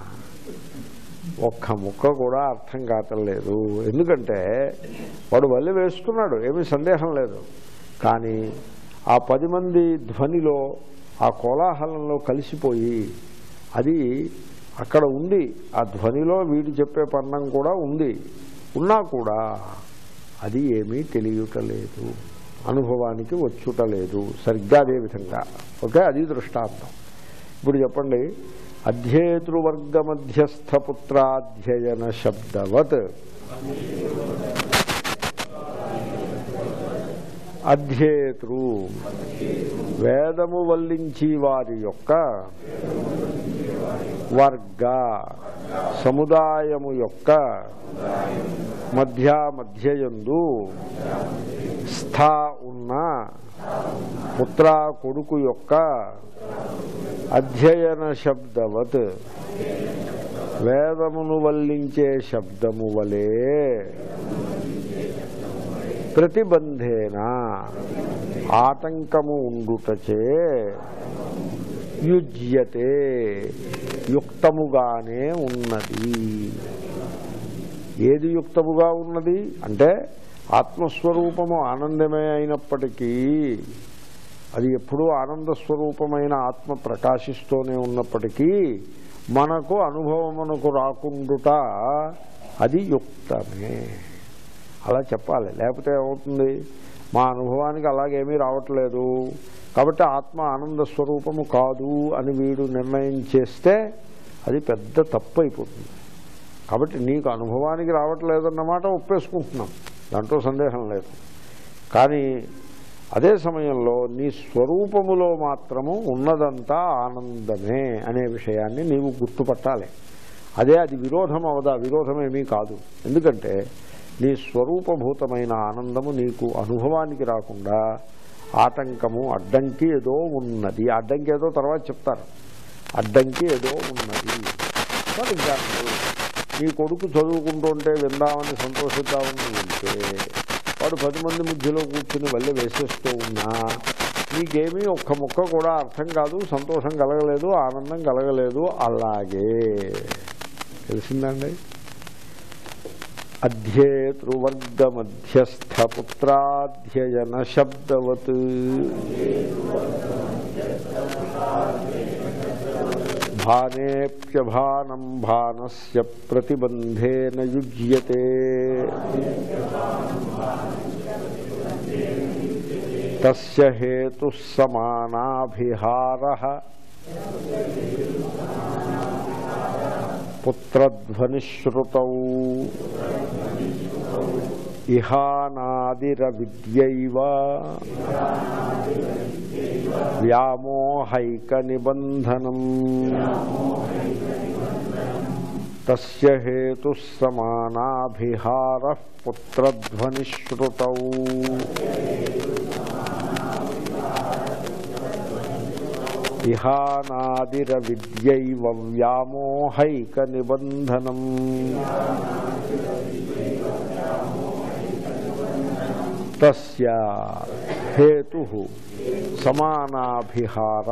ఒక్క ముక్క కూడా అర్థం కావట్లేదు ఎందుకంటే వాడు వల్లి వేస్తున్నాడు ఏమీ సందేహం లేదు కానీ ఆ పది మంది ధ్వనిలో ఆ కోలాహలంలో కలిసిపోయి అది అక్కడ ఉంది ఆ ధ్వనిలో వీడు చెప్పే పన్నం కూడా ఉంది ఉన్నా కూడా అది ఏమీ తెలియటలేదు అనుభవానికి వచ్చుటలేదు సరిగ్గా అదే విధంగా ఓకే అది దృష్టాంతం ఇప్పుడు చెప్పండి అధ్యేతృవర్గ మధ్యస్థ పుత్రాధ్యయన శబ్దవత్ అధ్యేతృ వేదము వల్లించి వారి యొక్క వర్గ సముదాయము యొక్క మధ్య మధ్యయందు స్థా ఉన్న పుత్ర కొడుకు యొక్క అధ్యయన శబ్దవత్ వేదమును వల్లించే శబ్దము వలె ప్రతిబంధేన ఆటంకము ఉండుటచే యుజ్యతే యుక్తముగానే ఉన్నది ఏది యుక్తముగా ఉన్నది అంటే ఆత్మస్వరూపము ఆనందమే అయినప్పటికీ అది ఎప్పుడూ ఆనంద స్వరూపమైన ఆత్మ ప్రకాశిస్తూనే ఉన్నప్పటికీ మనకు అనుభవమునకు రాకుండుట అది యుక్తమే అలా చెప్పాలి లేకపోతే ఏమవుతుంది మా అనుభవానికి అలాగేమీ రావట్లేదు కాబట్టి ఆత్మ ఆనంద స్వరూపము కాదు అని వీడు నిర్ణయం చేస్తే అది పెద్ద తప్పు అయిపోతుంది కాబట్టి నీకు అనుభవానికి రావట్లేదన్నమాట ఒప్పేసుకుంటున్నాం దాంట్లో సందేహం లేదు కానీ అదే సమయంలో నీ స్వరూపములో మాత్రము ఉన్నదంతా ఆనందమే అనే విషయాన్ని నీవు గుర్తుపట్టాలి అదే అది విరోధం అవదా విరోధమేమీ కాదు ఎందుకంటే నీ స్వరూపభూతమైన ఆనందము నీకు అనుభవానికి రాకుండా ఆటంకము అడ్డంకి ఏదో ఉన్నది అడ్డంకి ఏదో తర్వాత చెప్తారు అడ్డంకి ఏదో ఉన్నది ఫర్ ఎగ్జాంపుల్ నీ కొడుకు చదువుకుంటుంటే విందామని సంతోషిద్దామని వెళ్తే వాడు పది మంది మధ్యలో కూర్చుని వల్లే వేసేస్తూ ఉన్నా నీకేమీ ఒక్క ముక్క కూడా అర్థం కాదు సంతోషం కలగలేదు ఆనందం కలగలేదు అలాగే తెలిసిందండి అధ్యేతృవర్గమధ్యస్థ పుత్రాధ్యయన శబ్దవత్ భానేప్యభానం భానస్య ప్రతిబంధేన యుజ్యతే తస్య హేతు సమానాభిహార పుత్రధ్వనిశ్రుతౌ ఇహానాదిర విద్యైవ వ్యామోహైక నిబంధనం తస్య హేతు సమానాభిహార పుత్రధ్వనిశ్రుతౌ ఇహానాదిర విద్యైవ వ్యామోహైక నిబంధనం తస్య హేతు సమానాభిహార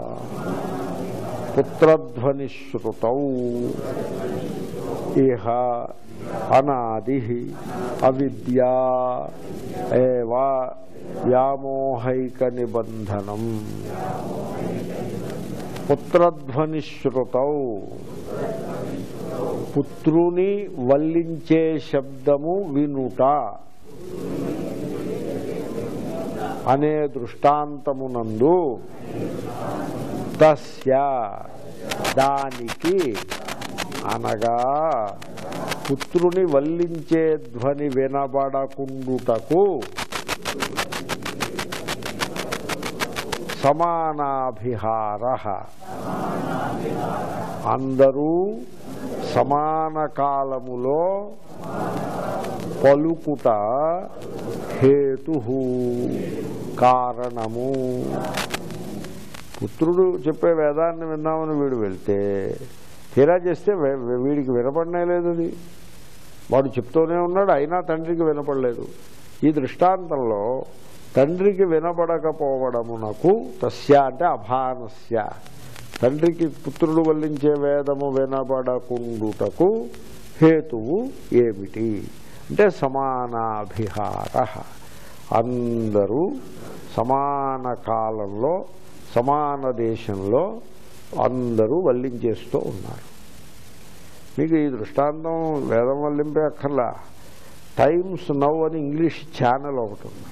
పుత్రధ్వనిశ్రుతౌ ఇహ అనాది అవిద్యా ఏవ వ్యామోహైక నిబంధనం పుత్రధ్వనిశ్రుతౌ పుత్రుని వల్లించే శబ్దము వినుట అనే దృష్టాంతమునందు తస్య దానికి అనగా పుత్రుని వల్లించే ధ్వని వినబడకుండుటకు సమానాభిహార అందరూ సమాన కాలములో పలుకుట హేతు కారణము పుత్రుడు చెప్పే వేదాన్ని విన్నామని వీడు వెళ్తే తీరా చేస్తే వే- వే- వీడికి వినపడనే లేదు అది వాడు చెప్తూనే ఉన్నాడు అయినా తండ్రికి వినపడలేదు ఈ దృష్టాంతంలో తండ్రికి వినపడకపోవడమునకు తస్య అంటే అభానస్య తండ్రికి పుత్రుడు వల్లించే వేదము వినబడకుండుటకు హేతువు ఏమిటి అంటే సమానాభిహార అందరూ సమాన కాలంలో సమాన దేశంలో అందరూ వల్లించేస్తూ ఉన్నారు మీకు ఈ దృష్టాంతం వేదం వల్లింపే అక్కర్లా టైమ్స్ నవ్ అని ఇంగ్లీష్ ఛానల్ ఒకటి ఉంది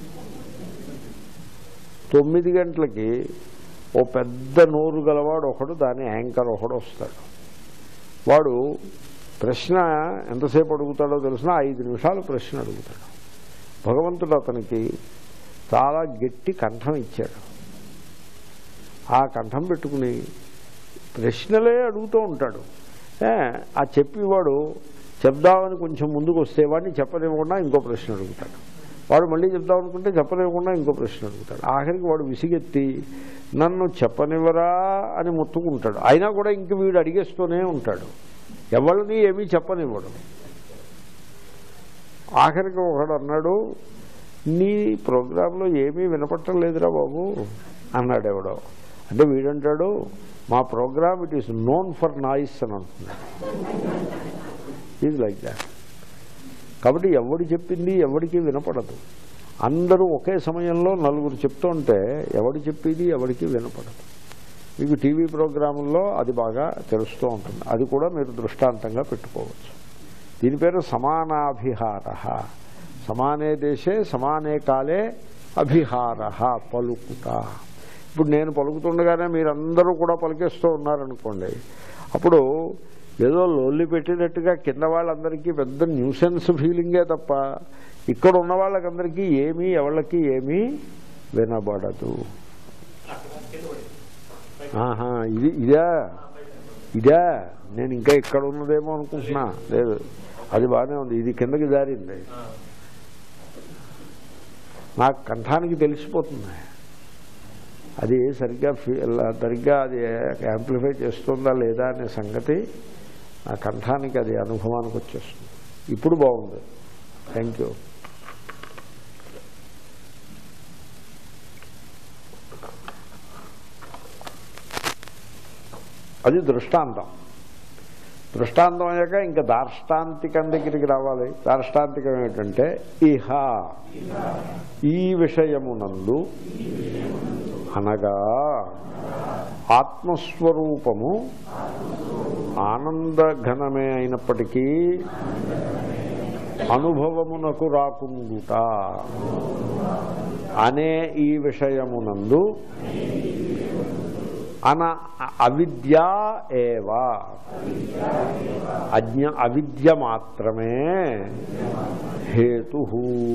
తొమ్మిది గంటలకి ఓ పెద్ద నోరు గలవాడు ఒకడు దాని యాంకర్ ఒకడు వస్తాడు వాడు ప్రశ్న ఎంతసేపు అడుగుతాడో తెలిసిన ఐదు నిమిషాలు ప్రశ్న అడుగుతాడు భగవంతుడు అతనికి చాలా గట్టి కంఠం ఇచ్చాడు ఆ కంఠం పెట్టుకుని ప్రశ్నలే అడుగుతూ ఉంటాడు ఏ, ఆ చెప్పేవాడు చెప్దామని కొంచెం ముందుకు వస్తే వాడిని చెప్పనివ్వకుండా ఇంకో ప్రశ్న అడుగుతాడు వాడు మళ్ళీ చెప్దాం అనుకుంటే చెప్పనివ్వకుండా ఇంకో ప్రశ్న అడుగుతాడు ఆఖరికి వాడు విసిగెత్తి నన్ను చెప్పనివ్వరా అని మొత్తుకుంటాడు అయినా కూడా ఇంక వీడు అడిగేస్తూనే ఉంటాడు ఎవరిని ఏమీ చెప్పనివ్వడు ఆఖరికి ఒకడు అన్నాడు నీ ప్రోగ్రాంలో ఏమీ వినపట్టం లేదురా బాబు అన్నాడు ఎవడో అంటే వీడంటాడు మా program it is known for noise అని అంటున్నాడు ఈజ్ లైక్ దాట్ కాబట్టి ఎవడు చెప్పింది ఎవడికి వినపడదు అందరూ ఒకే సమయంలో నలుగురు చెప్తుంటే ఎవడు చెప్పేది ఎవడికి వినపడదు మీకు టీవీ ప్రోగ్రాముల్లో అది బాగా తెలుస్తూ ఉంటుంది అది కూడా మీరు దృష్టాంతంగా పెట్టుకోవచ్చు దీని పేరు సమానాభిహార సమానే దేశే సమానే కాలే అభిహార పలుకుట ఇప్పుడు నేను పలుకుతుండగానే మీరందరూ కూడా పలికేస్తూ ఉన్నారనుకోండి అప్పుడు ఏదో లొల్లి పెట్టినట్టుగా కింద వాళ్ళందరికీ పెద్ద న్యూసెన్స్ ఫీలింగే తప్ప ఇక్కడ ఉన్న వాళ్ళకందరికీ ఏమీ ఎవళ్ళకి ఏమీ వినబడదు ఆహా ఇది ఇదా ఇదా నేను ఇంకా ఇక్కడ ఉన్నదేమో అనుకుంటున్నా లేదు అది బాగానే ఉంది ఇది కిందకి జారింది నాకు కంఠానికి తెలిసిపోతుంది అది సరిగ్గా ఫీ- సరిగ్గా అది యాంప్లిఫై చేస్తుందా లేదా అనే సంగతి నా కంఠానికి అది అనుభవానికి వచ్చేస్తుంది ఇప్పుడు బాగుంది థ్యాంక్ యూ అది దృష్టాంతం దృష్టాంతం అయ్యాక ఇంకా దార్ష్టాంతికం దగ్గరికి రావాలి దార్ష్టాంతికం ఏమిటంటే ఇహ ఈ విషయమునందు అనగా ఆత్మస్వరూపము ఆనందఘనమే అయినప్పటికీ అనుభవమునకు రాకుండుట అనే ఈ విషయమునందు అన అవిద్యా ఏవా అజ్ఞ అవిద్య మాత్రమే హేతు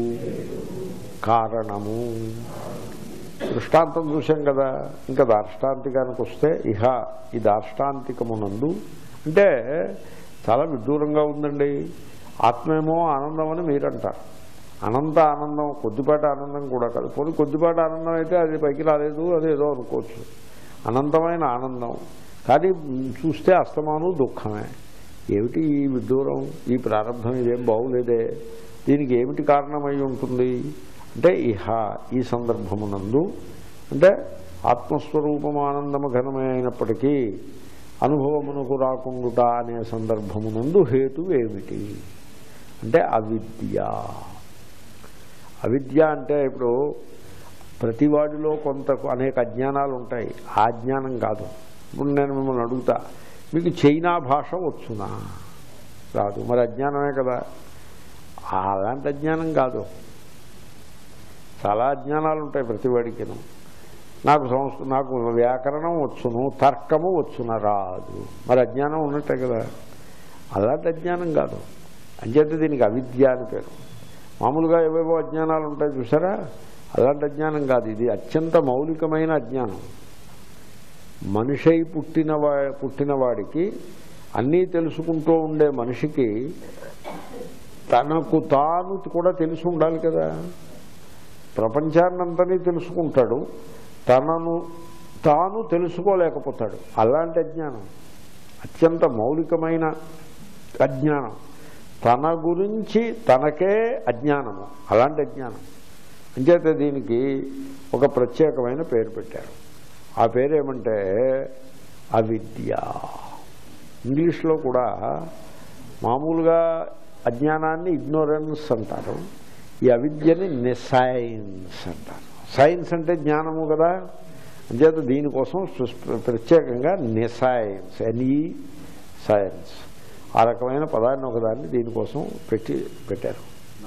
కారణము దృష్టాంతం చూసాం కదా ఇంకా దార్ష్టాంతికానికి వస్తే ఇహ ఈ దార్ష్టాంతికమునందు అంటే చాలా విడ్డూరంగా ఉందండి ఆత్మేమో ఆనందం అని మీరంటారు అనంత ఆనందం కొద్దిపాటి ఆనందం కూడా కాదు పోనీ కొద్దిపాటి ఆనందం అయితే అది పైకి రాలేదు అదేదో అనుకోవచ్చు అనంతమైన ఆనందం కానీ చూస్తే అస్తమానం దుఃఖమే ఏమిటి ఈ విడ్డూరం ఈ ప్రారంభం ఇదేం బాగులేదే దీనికి ఏమిటి కారణమై ఉంటుంది అంటే ఇహ ఈ సందర్భమునందు అంటే ఆత్మస్వరూపం ఆనందము ఘనమే అయినప్పటికీ అనుభవమునకు రాకుండుట అనే సందర్భమునందు హేతు ఏమిటి అంటే అవిద్య అవిద్య అంటే ఇప్పుడు ప్రతివాడిలో కొంత అనేక అజ్ఞానాలు ఉంటాయి ఆ జ్ఞానం కాదు ఇప్పుడు నేను మిమ్మల్ని అడుగుతా మీకు చైనా భాష వచ్చునా రాదు మరి అజ్ఞానమే కదా అలాంటి అజ్ఞానం కాదు చాలా అజ్ఞానాలు ఉంటాయి ప్రతివాడికిను నాకు సంస్కృ నాకు వ్యాకరణం వచ్చును తర్కము వచ్చున రాదు మరి అజ్ఞానం ఉన్నట్టే కదా అలాంటి అజ్ఞానం కాదు అంచేత దీనికి అవిద్య అని పేరు మామూలుగా ఏవేవో అజ్ఞానాలు ఉంటాయి చూసారా అలాంటి అజ్ఞానం కాదు ఇది అత్యంత మౌలికమైన అజ్ఞానం మనిషై పుట్టినవా పుట్టినవాడికి అన్నీ తెలుసుకుంటూ ఉండే మనిషికి తనకు తాను కూడా తెలిసి ఉండాలి కదా ప్రపంచాన్నంతని తెలుసుకుంటాడు తనను తాను తెలుసుకోలేకపోతాడు అలాంటి అజ్ఞానం అత్యంత మౌలికమైన అజ్ఞానం తన గురించి తనకే అజ్ఞానము అలాంటి అజ్ఞానం అంచేత దీనికి ఒక ప్రత్యేకమైన పేరు పెట్టారు ఆ పేరు ఏమంటే అవిద్య ఇంగ్లీష్లో కూడా మామూలుగా అజ్ఞానాన్ని ఇగ్నోరెన్స్ అంటారు ఈ అవిద్యని నెసైన్స్ అంటారు సైన్స్ అంటే జ్ఞానము కదా అంచేత దీనికోసం సుస్- ప్రత్యేకంగా నెసైన్స్ ఎనీ సైన్స్ ఆ రకమైన పదాన్ని ఒకదాన్ని దీనికోసం పెట్టి పెట్టారు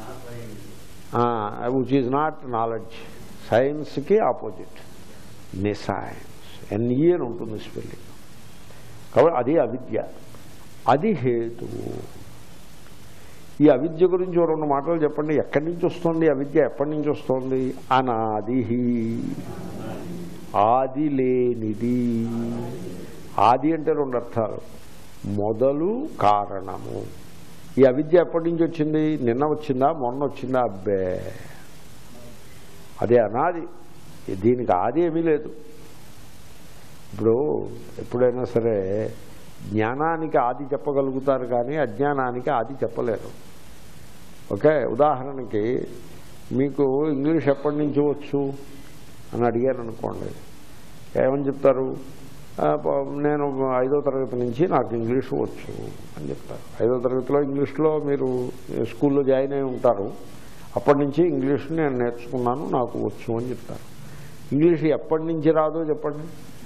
విచ్ ఈజ్ నాట్ నాలెడ్జ్ సైన్స్కి ఆపోజిట్ నెసైన్స్ ఎన్ఈ అని ఉంటుంది స్పెల్లింగ్ కాబట్టి అది అవిద్య అది హేతువు ఈ అవిద్య గురించి ఓ రెండు మాటలు చెప్పండి ఎక్కడి నుంచి వస్తుంది అవిద్య ఎప్పటి నుంచి వస్తుంది అనాది ఆది లేనిది ఆది అంటే రెండు అర్థాలు మొదలు కారణము ఈ అవిద్య ఎప్పటి నుంచి వచ్చింది నిన్న వచ్చిందా మొన్న వచ్చిందా అబ్బే అదే అనాది దీనికి ఆది ఏమీ లేదు ఇప్పుడు ఎప్పుడైనా సరే జ్ఞానానికి ఆది చెప్పగలుగుతారు కానీ అజ్ఞానానికి ఆది చెప్పలేరు ఓకే ఉదాహరణకి మీకు ఇంగ్లీష్ ఎప్పటి నుంచి వచ్చు అని అడిగారు అనుకోండి ఏమని చెప్తారు "ఆ, ప- నేను ఐదో తరగతి నుంచి నాకు ఇంగ్లీష్ వచ్చు అని చెప్తారు ఐదో తరగతిలో ఇంగ్లీష్లో మీరు స్కూల్లో జాయిన్ అయి ఉంటారు అప్పటి నుంచి ఇంగ్లీష్ నేను నేర్చుకున్నాను నాకు వచ్చు అని చెప్తారు ఇంగ్లీష్ ఎప్పటి నుంచి రాదో చెప్పండి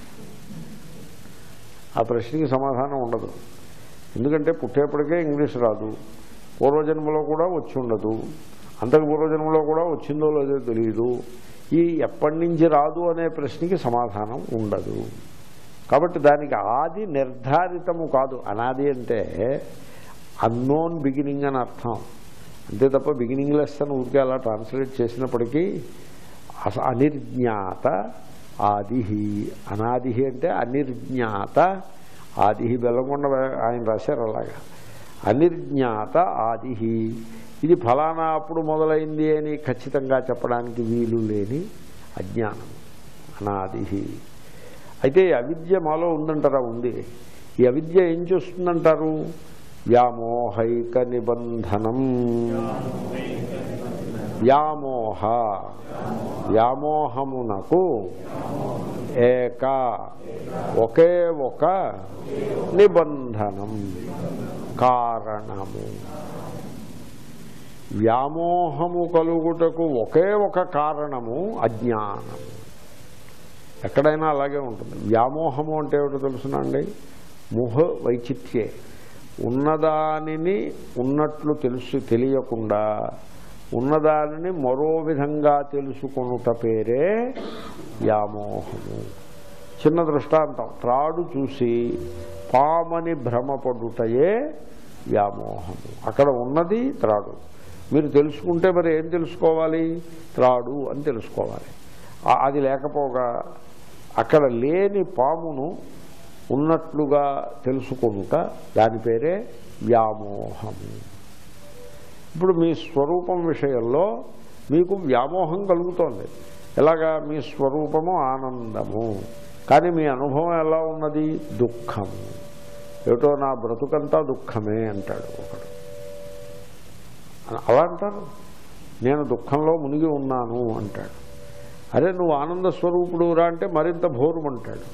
ఆ ప్రశ్నకి సమాధానం ఉండదు ఎందుకంటే పుట్టేప్పటికే ఇంగ్లీష్ రాదు పూర్వజన్మలో కూడా వచ్చి ఉండదు అంతకు పూర్వజన్మలో కూడా వచ్చిందో లేదో తెలియదు ఈ ఎప్పటి నుంచి రాదు అనే ప్రశ్నకి సమాధానం ఉండదు కాబట్టి దానికి ఆది నిర్ధారితము కాదు అనాది అంటే అన్నోన్ బిగినింగ్ అని అర్థం అంతే తప్ప బిగినింగ్ లెస్ అని ఊరికే అలా ట్రాన్స్లేట్ చేసినప్పటికీ అస- అనిర్జ్ఞాత ఆది అనాది అంటే అనిర్జ్ఞాత ఆది బెల్లకొండ ఆయన రాశారు అలాగా అనిర్జ్ఞాత ఆది ఇది ఫలానా అప్పుడు మొదలైంది అని ఖచ్చితంగా చెప్పడానికి వీలు లేని అజ్ఞానం అనాది అయితే ఈ అవిద్య మాలో ఉందంటారా ఉంది ఈ అవిద్య ఏం చేస్తుందంటారు వ్యామోహైక నిబంధనం వ్యామోహ వ్యామోహమునకు ఏక ఒకే ఒక నిబంధనం కారణము వ్యామోహము కలుగుటకు ఒకే ఒక కారణము అజ్ఞానము ఎక్కడైనా అలాగే ఉంటుంది వ్యామోహము అంటే ఏమిటో తెలుసునండి ముహ వైచిత్యే ఉన్నదానిని ఉన్నట్లు తెలుసు తెలియకుండా ఉన్నదానిని మరో విధంగా తెలుసుకొనుట పేరే వ్యామోహము చిన్న దృష్టాంతం త్రాడు చూసి పామని భ్రమపడుటయే వ్యామోహము అక్కడ ఉన్నది త్రాడు మీరు తెలుసుకుంటే మరి ఏం తెలుసుకోవాలి త్రాడు అని తెలుసుకోవాలి ఆ- అది లేకపోగా అక్కడ లేని పామును ఉన్నట్లుగా తెలుసుకొనుట దాని పేరే వ్యామోహము ఇప్పుడు మీ స్వరూపం విషయంలో మీకు వ్యామోహం కలుగుతోంది ఎలాగా మీ స్వరూపము ఆనందము కానీ మీ అనుభవం ఎలా ఉన్నది దుఃఖము ఏమిటో నా బ్రతుకంతా దుఃఖమే అంటాడు ఒకడు అలా అంటారు నేను దుఃఖంలో మునిగి ఉన్నాను అంటాడు అరే నువ్వు ఆనంద స్వరూపుడు రా అంటే మరింత భోరుమంటాడు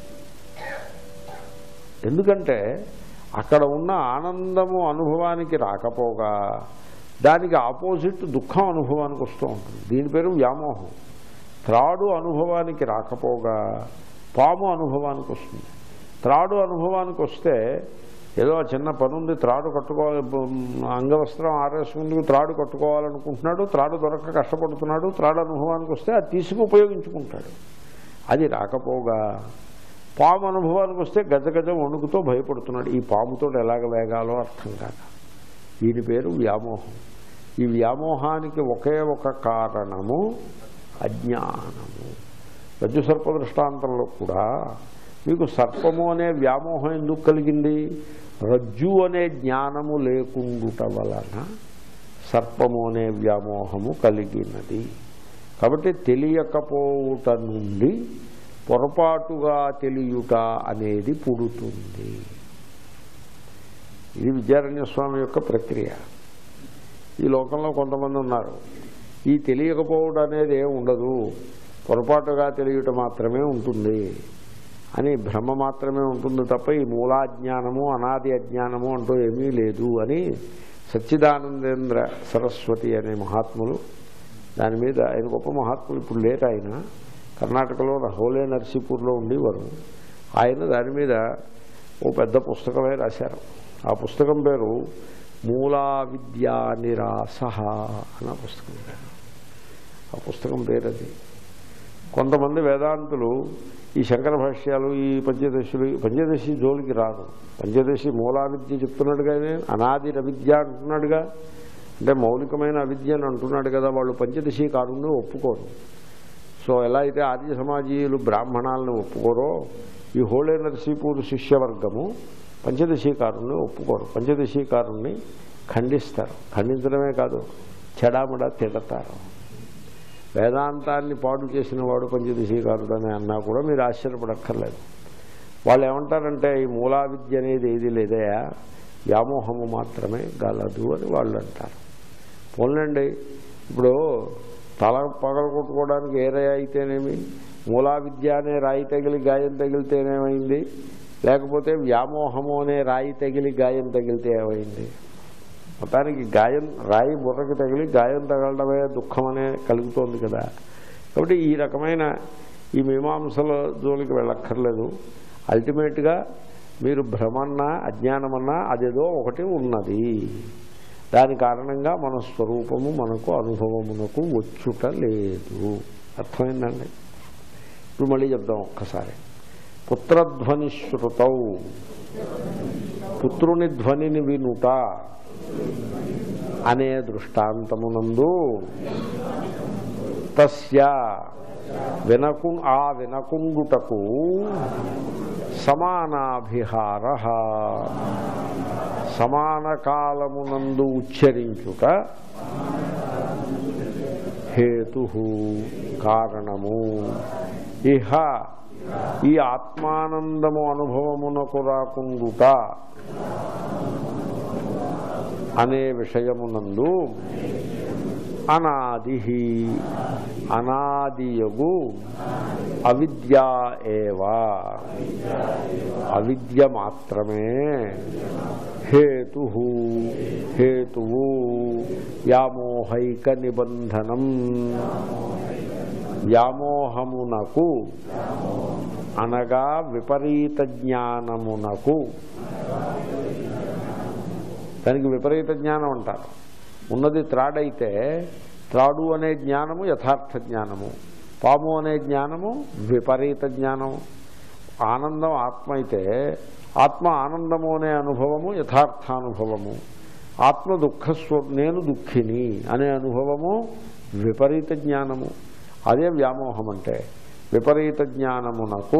ఎందుకంటే అక్కడ ఉన్న ఆనందము అనుభవానికి రాకపోగా దానికి ఆపోజిట్ దుఃఖం అనుభవానికి వస్తూ ఉంటుంది దీని పేరు వ్యామోహం త్రాడు అనుభవానికి రాకపోగా పాము అనుభవానికి వస్తుంది త్రాడు అనుభవానికి వస్తే ఏదో చిన్న పని ఉంది త్రాడు కట్టుకోవాలి బ- అంగవస్త్రం ఆరేసుకుందుకు త్రాడు కట్టుకోవాలనుకుంటున్నాడు త్రాడు దొరక్క కష్టపడుతున్నాడు త్రాడు అనుభవానికి వస్తే అది తీసుకు ఉపయోగించుకుంటాడు అది రాకపోగా పాము అనుభవానికి వస్తే గజ గజ వణుకుతో భయపడుతున్నాడు ఈ పాముతో ఎలాగ వేగాలో అర్థం కాక దీని పేరు వ్యామోహం ఈ వ్యామోహానికి ఒకే ఒక కారణము అజ్ఞానము రజ్జు సర్ప దృష్టాంతంలో కూడా మీకు సర్పము అనే వ్యామోహం ఎందుకు కలిగింది రజ్జు అనే జ్ఞానము లేకుండుట వలన సర్పము అనే వ్యామోహము కలిగినది కాబట్టి తెలియకపోవుట నుండి పొరపాటుగా తెలియుట అనేది పుడుతుంది ఇది విద్యారణ్య స్వామి యొక్క ప్రక్రియ ఈ లోకంలో కొంతమంది ఉన్నారు ఈ తెలియకపోవడం అనేది ఏం ఉండదు పొరపాటుగా తెలియట మాత్రమే ఉంటుంది అని భ్రమ మాత్రమే ఉంటుంది తప్ప ఈ మూలాజ్ఞానము అనాది అజ్ఞానము అంటూ ఏమీ లేదు అని సచ్చిదానందేంద్ర సరస్వతి అనే మహాత్ములు దాని మీద ఆయన గొప్ప మహాత్ములు ఇప్పుడు లేరు ఆయన కర్ణాటకలో హోలే నర్సీపూర్లో ఉండేవారు ఆయన దాని మీద ఓ పెద్ద పుస్తకమే రాశారు ఆ పుస్తకం పేరు మూలా విద్యా నిరాస అన్న పుస్తకం పేరు ఆ పుస్తకం పేరు అది కొంతమంది వేదాంతులు ఈ శంకర భాష్యాలు ఈ పంచదశులు ఈ పంచదశి జోలికి రారు పంచదశి మూలా విద్య చెప్తున్నాడుగానే అనాది అవిద్య అంటున్నాడుగా అంటే మౌలికమైన అవిద్య అని అంటున్నాడు కదా వాళ్ళు పంచదశి కారుణ్ణి ఒప్పుకోరు సో ఎలా అయితే ఆర్య సమాజీయులు బ్రాహ్మణాలను ఒప్పుకోరో ఈ హోళే నరసీపూర్ శిష్యవర్గము పంచదశీకారుణ్ణి ఒప్పుకోరు పంచదశీకారుణ్ణి ఖండిస్తారు ఖండించడమే కాదు చెడామడా తిడతారు వేదాంతాన్ని పాడు చేసిన వాడు పంచదశీకారుడని అన్నా కూడా మీరు ఆశ్చర్యపడక్కర్లేదు వాళ్ళు ఏమంటారంటే ఈ మూలా విద్య అనేది ఏది లేదయా వ్యామోహము మాత్రమే గలదు అని వాళ్ళు అంటారు పోన్లండి ఇప్పుడు తల పగల కొట్టుకోవడానికి ఏ రాయి అయితేనేమి మూలా విద్య అనే రాయి తగిలి గాయం తగిలితేనేమైంది లేకపోతే వ్యామోహము అనే రాయి తగిలి గాయం తగిలితే ఏమైంది మొత్తానికి గాయం రాయి బుర్రకి తగిలి గాయం తగలడమే దుఃఖం అనే కలుగుతోంది కదా కాబట్టి ఈ రకమైన ఈ మీమాంసల జోలికి వెళ్ళక్కర్లేదు అల్టిమేట్గా మీరు భ్రమన్నా అజ్ఞానమన్నా అదేదో ఒకటి ఉన్నది దాని కారణంగా మన స్వరూపము మనకు అనుభవమునకు వచ్చుట లేదు అర్థమైందండి ఇప్పుడు మళ్ళీ చెప్దాం ఒక్కసారి పుత్రధ్వని శృతౌ పుత్రుని ధ్వనిని వినుట అనే దృష్టాంతమునందు తస్య వినకు ఆ వినకుండుటకు సమానాభిహార సమాన కాలమునందు ఉచ్చరించుట హేతు కారణము ఇహ ఈ ఆత్మానందము అనుభవమునకు రాకుండుట అనే విషయమునందు అనాది అనాదియగు అవిద్య ఏవా అవిద్య మాత్రమే హేతు హేతువు వ్యామోహైక నిబంధనం వ్యామోహమునకు అనగా విపరీత జ్ఞానమునకు దానికి విపరీత జ్ఞానం అంటారు ఉన్నది త్రాడైతే త్రాడు అనే జ్ఞానము యథార్థ జ్ఞానము పాము అనే జ్ఞానము విపరీత జ్ఞానం ఆనందం ఆత్మ అయితే ఆత్మ ఆనందము అనే అనుభవము యథార్థానుభవము ఆత్మ దుఃఖస్వ నేను దుఃఖిని అనే అనుభవము విపరీత జ్ఞానము అదే వ్యామోహం అంటే విపరీత జ్ఞానమునకు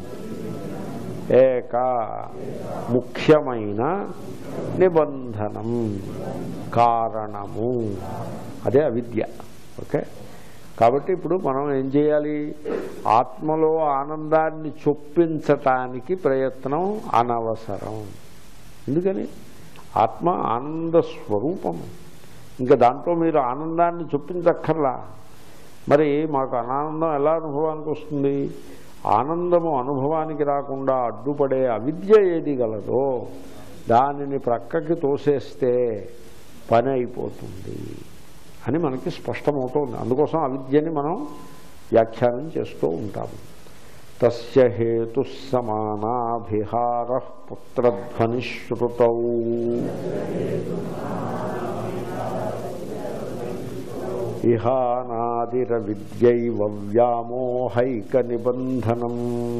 ఏక ముఖ్యమైన నిబంధనం కారణము అదే అవిద్య ఓకే కాబట్టి ఇప్పుడు మనం ఏం చేయాలి ఆత్మలో ఆనందాన్ని చొప్పించటానికి ప్రయత్నం అనవసరం ఎందుకని ఆత్మ ఆనంద స్వరూపము ఇంకా దాంట్లో మీరు ఆనందాన్ని చొప్పించక్కర్లా మరి మాకు అనానందం ఎలా అనుభవానికి వస్తుంది ఆనందము అనుభవానికి రాకుండా అడ్డుపడే అవిద్య ఏది గలదో దానిని ప్రక్కకి తోసేస్తే పని అయిపోతుంది అని మనకి స్పష్టమవుతోంది అందుకోసం అవిద్యని మనం వ్యాఖ్యానం చేస్తూ ఉంటాము తస్య హేతు సమానాభిహార పుత్రధ్వనిశ్రుతౌ ఇహానాదిర విద్యైవ వ్యామోహైక నిబంధనం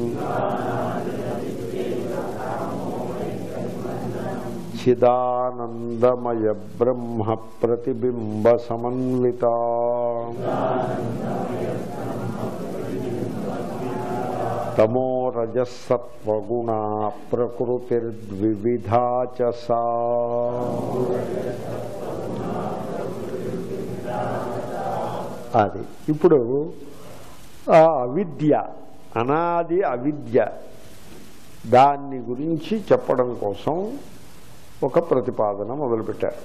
చిదానందమయ బ్రహ్మ ప్రతిబింబ సమన్విత తమో రజసత్వగుణ ప్రకృతిర్ద్వివిధా చ సా అది ఇప్పుడు ఆ అవిద్య అనాది అవిద్య దాన్ని గురించి చెప్పడం కోసం ఒక ప్రతిపాదన మొదలుపెట్టారు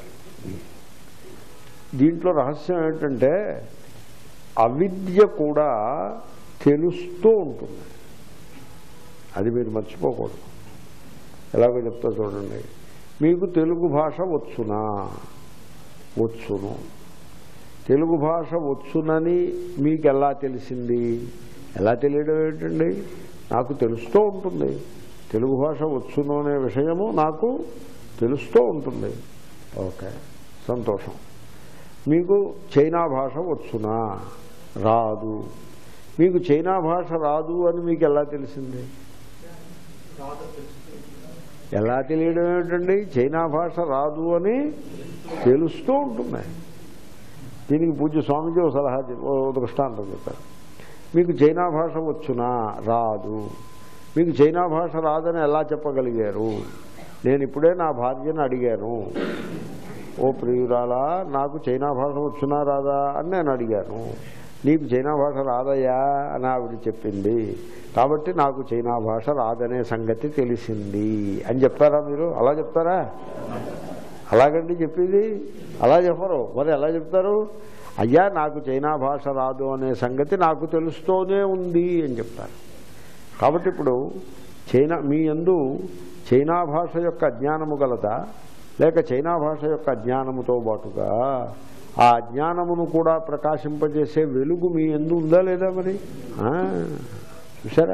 దీంట్లో రహస్యం ఏంటంటే అవిద్య కూడా తెలుస్తూ ఉంటుంది అది మీరు మర్చిపోకూడదు ఎలాగో చెప్తా చూడండి మీకు తెలుగు భాష వచ్చునా వచ్చును తెలుగు భాష వచ్చునని మీకు ఎలా తెలిసింది ఎలా తెలియడం ఏంటండి నాకు తెలుస్తూ ఉంటుంది తెలుగు భాష వచ్చును అనే విషయము నాకు తెలుస్తూ ఉంటుంది ఓకే సంతోషం మీకు చైనా భాష వచ్చునా రాదు మీకు చైనా భాష రాదు అని మీకు ఎలా తెలిసింది ఎలా తెలియడం ఏమిటండి చైనా భాష రాదు అని తెలుస్తూ ఉంటుంది దీనికి పూజ్య స్వామిజీ ఓ సలహా చెప్- ఓ దృష్టాంతం చెప్పారు మీకు చైనా భాష వచ్చునా రాదు మీకు చైనా భాష రాదని ఎలా చెప్పగలిగారు నేను ఇప్పుడే నా భార్యను అడిగాను ఓ ప్రియురాలా నాకు చైనా భాష వచ్చునా రాదా అని నేను అడిగాను నీకు చైనా భాష రాదయ్యా అని ఆవిడ చెప్పింది కాబట్టి నాకు చైనా భాష రాదనే సంగతి తెలిసింది అని చెప్తారా మీరు అలా చెప్తారా అలాగండి చెప్పేది అలా చెప్పరు మరి ఎలా చెప్తారు అయ్యా నాకు చైనా భాష రాదు అనే సంగతి నాకు తెలుస్తూనే ఉంది అని చెప్తారు కాబట్టి ఇప్పుడు చైనా మీ యందు చైనా భాష యొక్క అజ్ఞానము గలదా లేక చైనా భాష యొక్క అజ్ఞానముతో పాటుగా ఆ అజ్ఞానమును కూడా ప్రకాశింపజేసే వెలుగు మీ ఎందు ఉందా లేదా మరి ఆ, చూసారా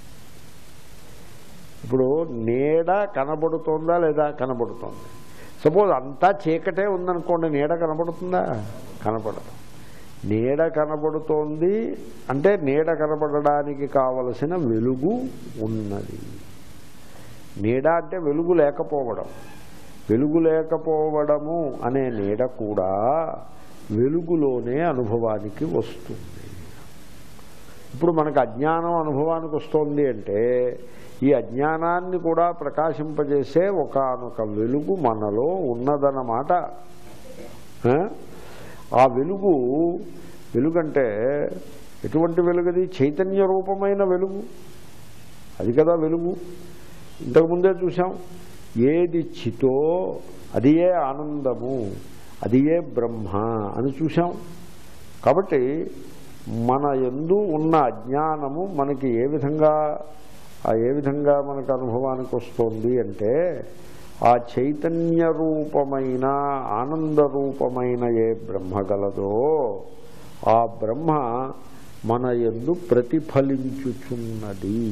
ఇప్పుడు నీడ కనబడుతోందా లేదా కనబడుతోంది సపోజ్ అంతా చీకటే ఉందనుకోండి నీడ కనబడుతుందా కనపడదు నీడ కనబడుతోంది అంటే నీడ కనబడడానికి కావలసిన వెలుగు ఉన్నది నీడ అంటే వెలుగు లేకపోవడం వెలుగు లేకపోవడము అనే నీడ కూడా వెలుగులోనే అనుభవానికి వస్తుంది ఇప్పుడు మనకు అజ్ఞానం అనుభవానికి వస్తుంది అంటే ఈ అజ్ఞానాన్ని కూడా ప్రకాశింపజేసే ఒకానొక వెలుగు మనలో ఉన్నదన్నమాట ఆ? ఆ వెలుగు వెలుగంటే ఎటువంటి వెలుగది చైతన్య రూపమైన వెలుగు అది కదా వెలుగు ఇంతకుముందే చూసాం ఏది చితో అది ఏ ఆనందము అది ఏ బ్రహ్మ అని చూసాం కాబట్టి మన ఎందు ఉన్న అజ్ఞానము మనకి ఏ విధంగా ఆ ఏ విధంగా మనకు అనుభవానికి వస్తుంది అంటే ఆ చైతన్య రూపమైన ఆనంద రూపమైన ఏ బ్రహ్మ గలదో ఆ బ్రహ్మ మన ఎందు ప్రతిఫలించుచున్నది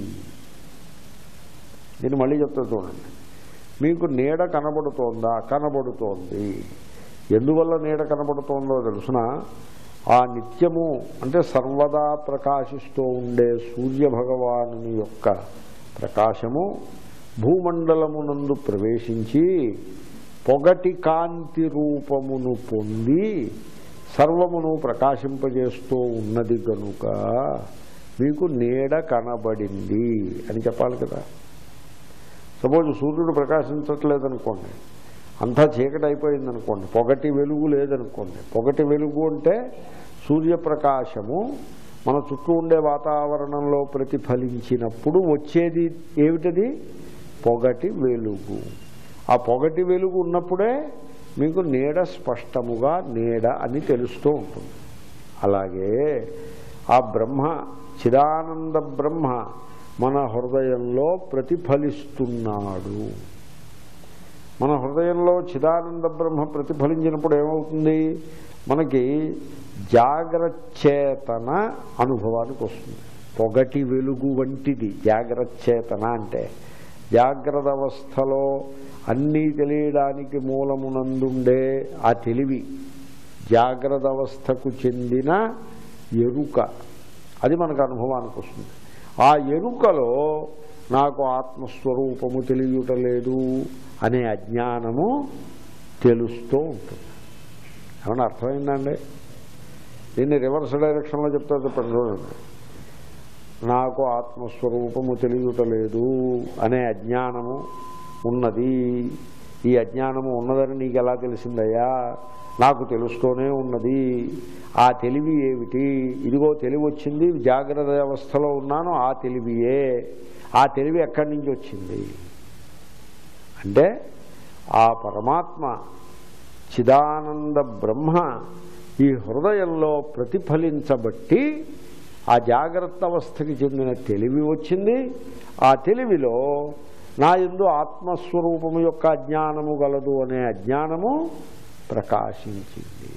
నేను మళ్ళీ చెప్తా చూడండి మీకు నీడ కనబడుతోందా కనబడుతోంది ఎందువల్ల నీడ కనబడుతోందో తెలుసిన ఆ నిత్యము అంటే సర్వదా ప్రకాశిస్తూ ఉండే సూర్య భగవానుని యొక్క ప్రకాశము భూమండలమునందు ప్రవేశించి పొగటి కాంతి రూపమును పొంది సర్వమును ప్రకాశింపజేస్తూ ఉన్నది గనుక మీకు నీడ కనబడింది అని చెప్పాలి కదా సపోజ్ సూర్యుడు ప్రకాశించట్లేదనుకోండి అంతా చీకటి అయిపోయింది అనుకోండి పొగటి వెలుగు లేదనుకోండి పొగటి వెలుగు అంటే సూర్యప్రకాశము మన చుట్టూ ఉండే వాతావరణంలో ప్రతిఫలించినప్పుడు వచ్చేది ఏమిటది పొగటి వెలుగు ఆ పొగటి వెలుగు ఉన్నప్పుడే మీకు నీడ స్పష్టముగా నీడ అని తెలుస్తూ ఉంటుంది అలాగే ఆ బ్రహ్మ చిదానంద బ్రహ్మ మన హృదయంలో ప్రతిఫలిస్తున్నాడు మన హృదయంలో చిదానంద బ్రహ్మ ప్రతిఫలించినప్పుడు ఏమవుతుంది మనకి జాగ్రచ్చేతన అనుభవానికి వస్తుంది పొగటి వెలుగు వంటిది జాగ్రచ్చేతన అంటే జాగ్రత్త అవస్థలో అన్నీ తెలియడానికి మూలమునందుండే ఆ తెలివి జాగ్రత్త అవస్థకు చెందిన ఎరుక అది మనకు అనుభవానికి వస్తుంది ఆ ఎరుకలో నాకు ఆత్మస్వరూపము తెలియటలేదు అనే అజ్ఞానము తెలుస్తూ ఉంటుంది ఏమన్నా అర్థమైందండి దీన్ని రివర్స్ డైరెక్షన్లో చెప్తా చెప్పండి చూడండి నాకు ఆత్మస్వరూపము తెలియటలేదు అనే అజ్ఞానము ఉన్నది ఈ అజ్ఞానము ఉన్నదని నీకు ఎలా తెలిసిందయ్యా నాకు తెలుస్తూనే ఉన్నది ఆ తెలివి ఏమిటి ఇదిగో తెలివి వచ్చింది జాగ్రత్త అవస్థలో ఉన్నాను ఆ తెలివియే ఆ తెలివి ఎక్కడి నుంచి వచ్చింది అంటే ఆ పరమాత్మ చిదానంద బ్రహ్మ ఈ హృదయంలో ప్రతిఫలించబట్టి ఆ జాగ్రత్త అవస్థకి చెందిన తెలివి వచ్చింది ఆ తెలివిలో నా ఎందు ఆత్మస్వరూపము యొక్క అజ్ఞానము గలదు అనే అజ్ఞానము ప్రకాశించింది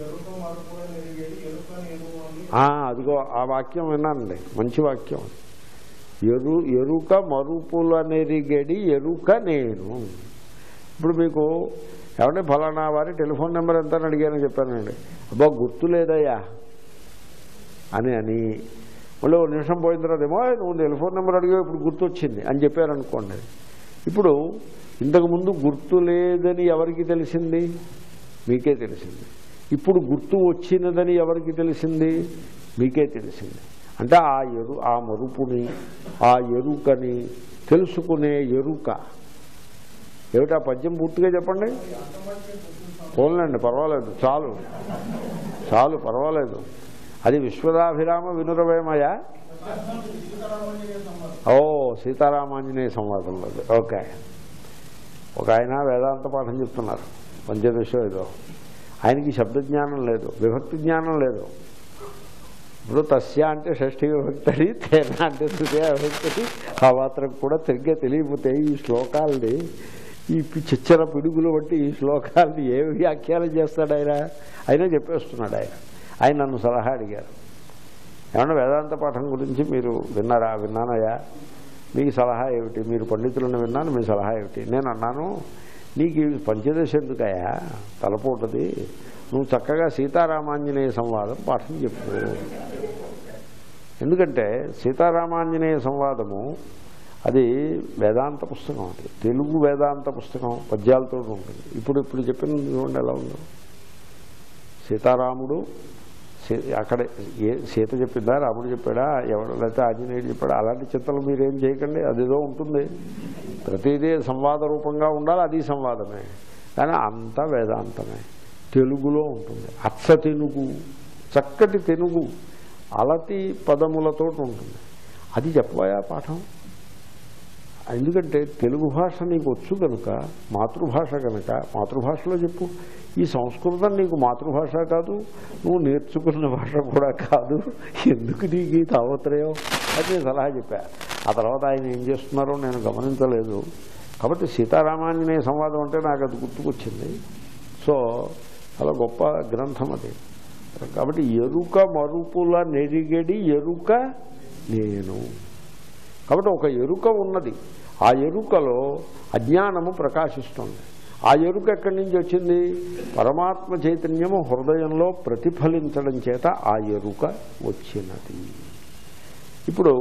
ఆ, అదిగో ఆ వాక్యం విన్నానండి మంచి వాక్యం ఎరు ఎరుక మరుపుల నెరిగడి ఎరుక నేను ఇప్పుడు మీకు ఏమంటే ఫలానా వారి టెలిఫోన్ నెంబర్ ఎంత అని అడిగానని చెప్పానండి అబ్బా గుర్తు లేదయ్యా అని అని మళ్ళీ ఒక నిమిషం పోయిన తర్వాత ఏమో నువ్వు టెలిఫోన్ నెంబర్ అడిగావు ఇప్పుడు గుర్తొచ్చింది అని చెప్పారనుకోండి ఇప్పుడు ఇంతకుముందు గుర్తు లేదని ఎవరికి తెలిసింది మీకే తెలిసింది ఇప్పుడు గుర్తు వచ్చినదని ఎవరికి తెలిసింది మీకే తెలిసింది అంటే ఆ ఎరు ఆ మరుపుని ఆ ఎరుకని తెలుసుకునే ఎరుక ఏమిటా పద్యం పూర్తిగా చెప్పండి పోలండి పర్వాలేదు చాలు చాలు పర్వాలేదు అది విశ్వదాభిరామ వినురవేమయ ఓ సీతారామాంజనేయ సంవాదంలో ఓకే ఒక ఆయన వేదాంత పాఠం చెప్తున్నారు పంచదశ ఏదో ఆయనకి శబ్ద జ్ఞానం లేదు విభక్తి జ్ఞానం లేదు ఇప్పుడు తస్య అంటే షష్ఠి విభక్తి తేన అంటే తృతీయ విభక్తి ఆ మాత్రం కూడా తిరిగే తెలియకపోతే ఈ శ్లోకాల్ని ఈ పి- చిచ్చర పిడుగులు బట్టి ఈ శ్లోకాల్ని ఏ వ్యాఖ్యానం చేస్తాడు ఆయన అయినా చెప్పేస్తున్నాడు ఆయన ఆయన నన్ను సలహా అడిగారు ఏమన్నా వేదాంత పాఠం గురించి మీరు విన్నారా విన్నానయ్యా మీకు సలహా ఏమిటి మీరు పండితులను విన్నాను మీ సలహా ఏమిటి నేను అన్నాను నీకు ఈ పంచదశ ఎందుకయ్యా తలపోటది నువ్వు చక్కగా సీతారామాంజనేయ సంవాదం పాఠం చెప్పు ఎందుకంటే సీతారామాంజనేయ సంవాదము అది వేదాంత పుస్తకం అది తెలుగు వేదాంత పుస్తకం పద్యాలతో ఉంటుంది ఇప్పుడు ఇప్పుడు చెప్పిన చూడండి ఎలా ఉందో సీతారాముడు సీ- అక్కడ ఏ సీత చెప్పిందా రాముడు చెప్పాడా ఎవడు లేకపోతే ఆంజనేయుడు చెప్పాడా అలాంటి చింతలు మీరేం చేయకండి అదేదో ఉంటుంది ప్రతిదీ సంవాద రూపంగా ఉండాలి అది సంవాదమే కానీ అంతా వేదాంతమే తెలుగులో ఉంటుంది అచ్చ తెనుగు చక్కటి తెనుగు అలతి పదములతో ఉంటుంది అది చెప్పబోయా పాఠం ఎందుకంటే తెలుగు భాష నీకు వచ్చు కనుక మాతృభాష కనుక మాతృభాషలో చెప్పు ఈ సంస్కృతం నీకు మాతృభాష కాదు నువ్వు నేర్చుకున్న భాష కూడా కాదు ఎందుకు నీకు ఈ తావత్రయం అని నేను సలహా చెప్పా ఆ తర్వాత ఆయన ఏం చేస్తున్నారో నేను గమనించలేదు కాబట్టి సీతారామాంజనేయ సంవాదం అంటే నాకు అది గుర్తుకొచ్చింది సో చాలా గొప్ప గ్రంథం అది కాబట్టి ఎరుక మరుపుల నెరిగడి ఎరుక నేను కాబట్టి ఒక ఎరుక ఉన్నది ఆ ఎరుకలో అజ్ఞానము ప్రకాశిస్తుంది ఆ ఎరుక ఎక్కడి నుంచి వచ్చింది పరమాత్మ చైతన్యము హృదయంలో ప్రతిఫలించడం చేత ఆ ఎరుక వచ్చినది ఇప్పుడు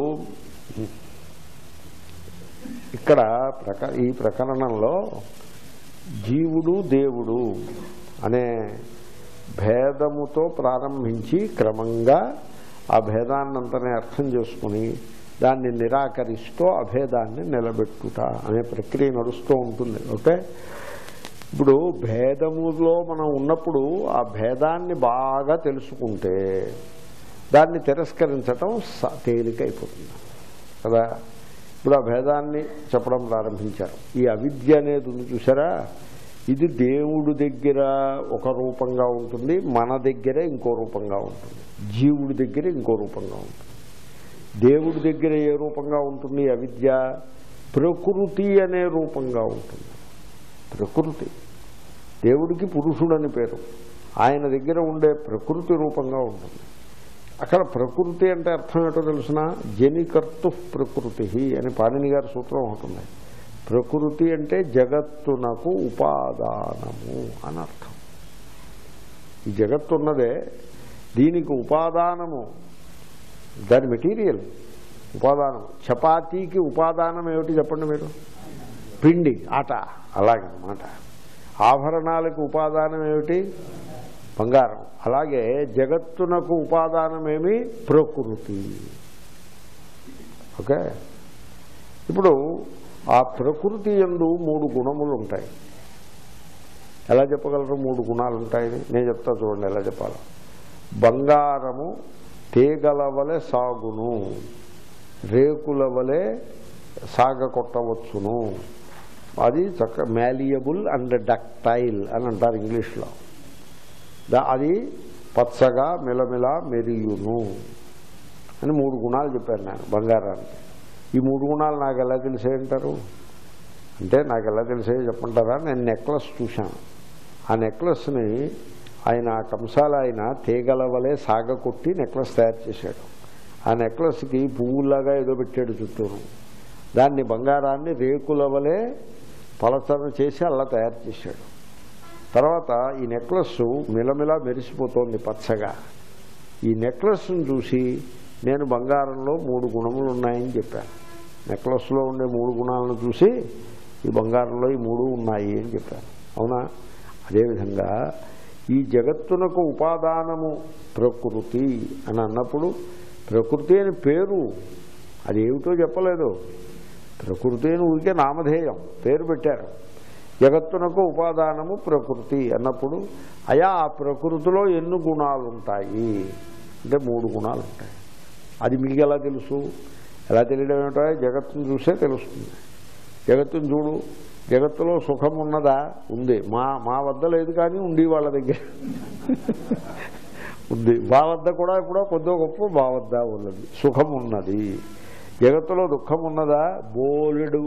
ఇక్కడ ప్రక ఈ ప్రకరణంలో జీవుడు దేవుడు అనే భేదముతో ప్రారంభించి క్రమంగా ఆ భేదాన్నంతనే అర్థం చేసుకుని దాన్ని నిరాకరిస్తూ అభేదాన్ని నిలబెట్టుట అనే ప్రక్రియ నడుస్తూ ఉంటుంది ఓకే ఇప్పుడు భేదములో మనం ఉన్నప్పుడు ఆ భేదాన్ని బాగా తెలుసుకుంటే దాన్ని తిరస్కరించటం స- తేలికైపోతుంది కదా ఇప్పుడు ఆ భేదాన్ని చెప్పడం ప్రారంభించారు ఈ అవిద్య అనేది ఉంది చూసారా ఇది దేవుడి దగ్గర ఒక రూపంగా ఉంటుంది మన దగ్గర ఇంకో రూపంగా ఉంటుంది జీవుడి దగ్గర ఇంకో రూపంగా ఉంటుంది దేవుడి దగ్గర ఏ రూపంగా ఉంటుంది అవిద్య ప్రకృతి అనే రూపంగా ఉంటుంది ప్రకృతి దేవుడికి పురుషుడని పేరు ఆయన దగ్గర ఉండే ప్రకృతి రూపంగా ఉంటుంది అక్కడ ప్రకృతి అంటే అర్థం ఏంటో తెలుసిన జనికర్తు ప్రకృతి అని పాణిని గారి సూత్రం ఉంటుంది ప్రకృతి అంటే జగత్తునకు ఉపాదానము అని అర్థం ఈ జగత్తు ఉన్నదే దీనికి ఉపాదానము దాని మెటీరియల్ ఉపాదానం చపాతీకి ఉపాదానం ఏమిటి చెప్పండి మీరు పిండి ఆట అలాగనమాట ఆభరణాలకు ఉపాదానం ఏమిటి బంగారం అలాగే జగత్తునకు ఉపాదానమేమి ప్రకృతి ఓకే ఇప్పుడు ఆ ప్రకృతి ఎందు మూడు గుణములు ఉంటాయి ఎలా చెప్పగలరు మూడు గుణాలు ఉంటాయని నేను చెప్తా చూడండి ఎలా చెప్పాలి బంగారము తీగల వలె సాగును రేకుల వలె సాగ కొట్టవచ్చును అది చక్క మ్యాలియబుల్ అండ్ డక్టైల్ అని అంటారు ఇంగ్లీష్లో దా అది పచ్చగా మిలమిల మెరియును అని మూడు గుణాలు చెప్పాను నేను బంగారానికి ఈ మూడు గుణాలు నాకు ఎలా తెలిసే అంటారు అంటే నాకు ఎలా తెలిసే చెప్పంటారా నేను నెక్లెస్ చూశాను ఆ నెక్లెస్ని ఆయన కంసాల ఆయన తీగల వలె సాగ కొట్టి నెక్లెస్ తయారు చేశాడు ఆ నెక్లెస్కి పువ్వులాగా ఏదో పెట్టాడు చుట్టూను దాన్ని బంగారాన్ని రేకుల వలె పలచన చేసి అలా తయారు చేశాడు తర్వాత ఈ నెక్లెస్ మిలమిలా మెరిసిపోతోంది పచ్చగా ఈ నెక్లెస్ను చూసి నేను బంగారంలో మూడు గుణములు ఉన్నాయని చెప్పాను నెక్లెస్లో ఉండే మూడు గుణాలను చూసి ఈ బంగారంలో ఈ మూడు ఉన్నాయి అని చెప్పాను అవునా అదేవిధంగా ఈ జగత్తునకు ఉపాదానము ప్రకృతి అని అన్నప్పుడు ప్రకృతి అని పేరు అది ఏమిటో చెప్పలేదు ప్రకృతి అని ఊరికే నామధేయం పేరు పెట్టారు జగత్తునకు ఉపాదానము ప్రకృతి అన్నప్పుడు అయా ఆ ప్రకృతిలో ఎన్ని గుణాలు ఉంటాయి అంటే మూడు గుణాలు ఉంటాయి అది మీకు ఎలా తెలుసు ఎలా తెలియడం ఏమిటో జగత్తును చూసే తెలుస్తుంది జగత్తును చూడు జగత్తులో సుఖం ఉన్నదా ఉంది మా మా వద్ద లేదు కానీ ఉంది వాళ్ళ దగ్గర ఉంది మా వద్ద కూడా ఎప్పుడో కొద్దో గొప్ప మా వద్ద ఉన్నది సుఖం ఉన్నది జగత్తులో దుఃఖం ఉన్నదా బోలెడు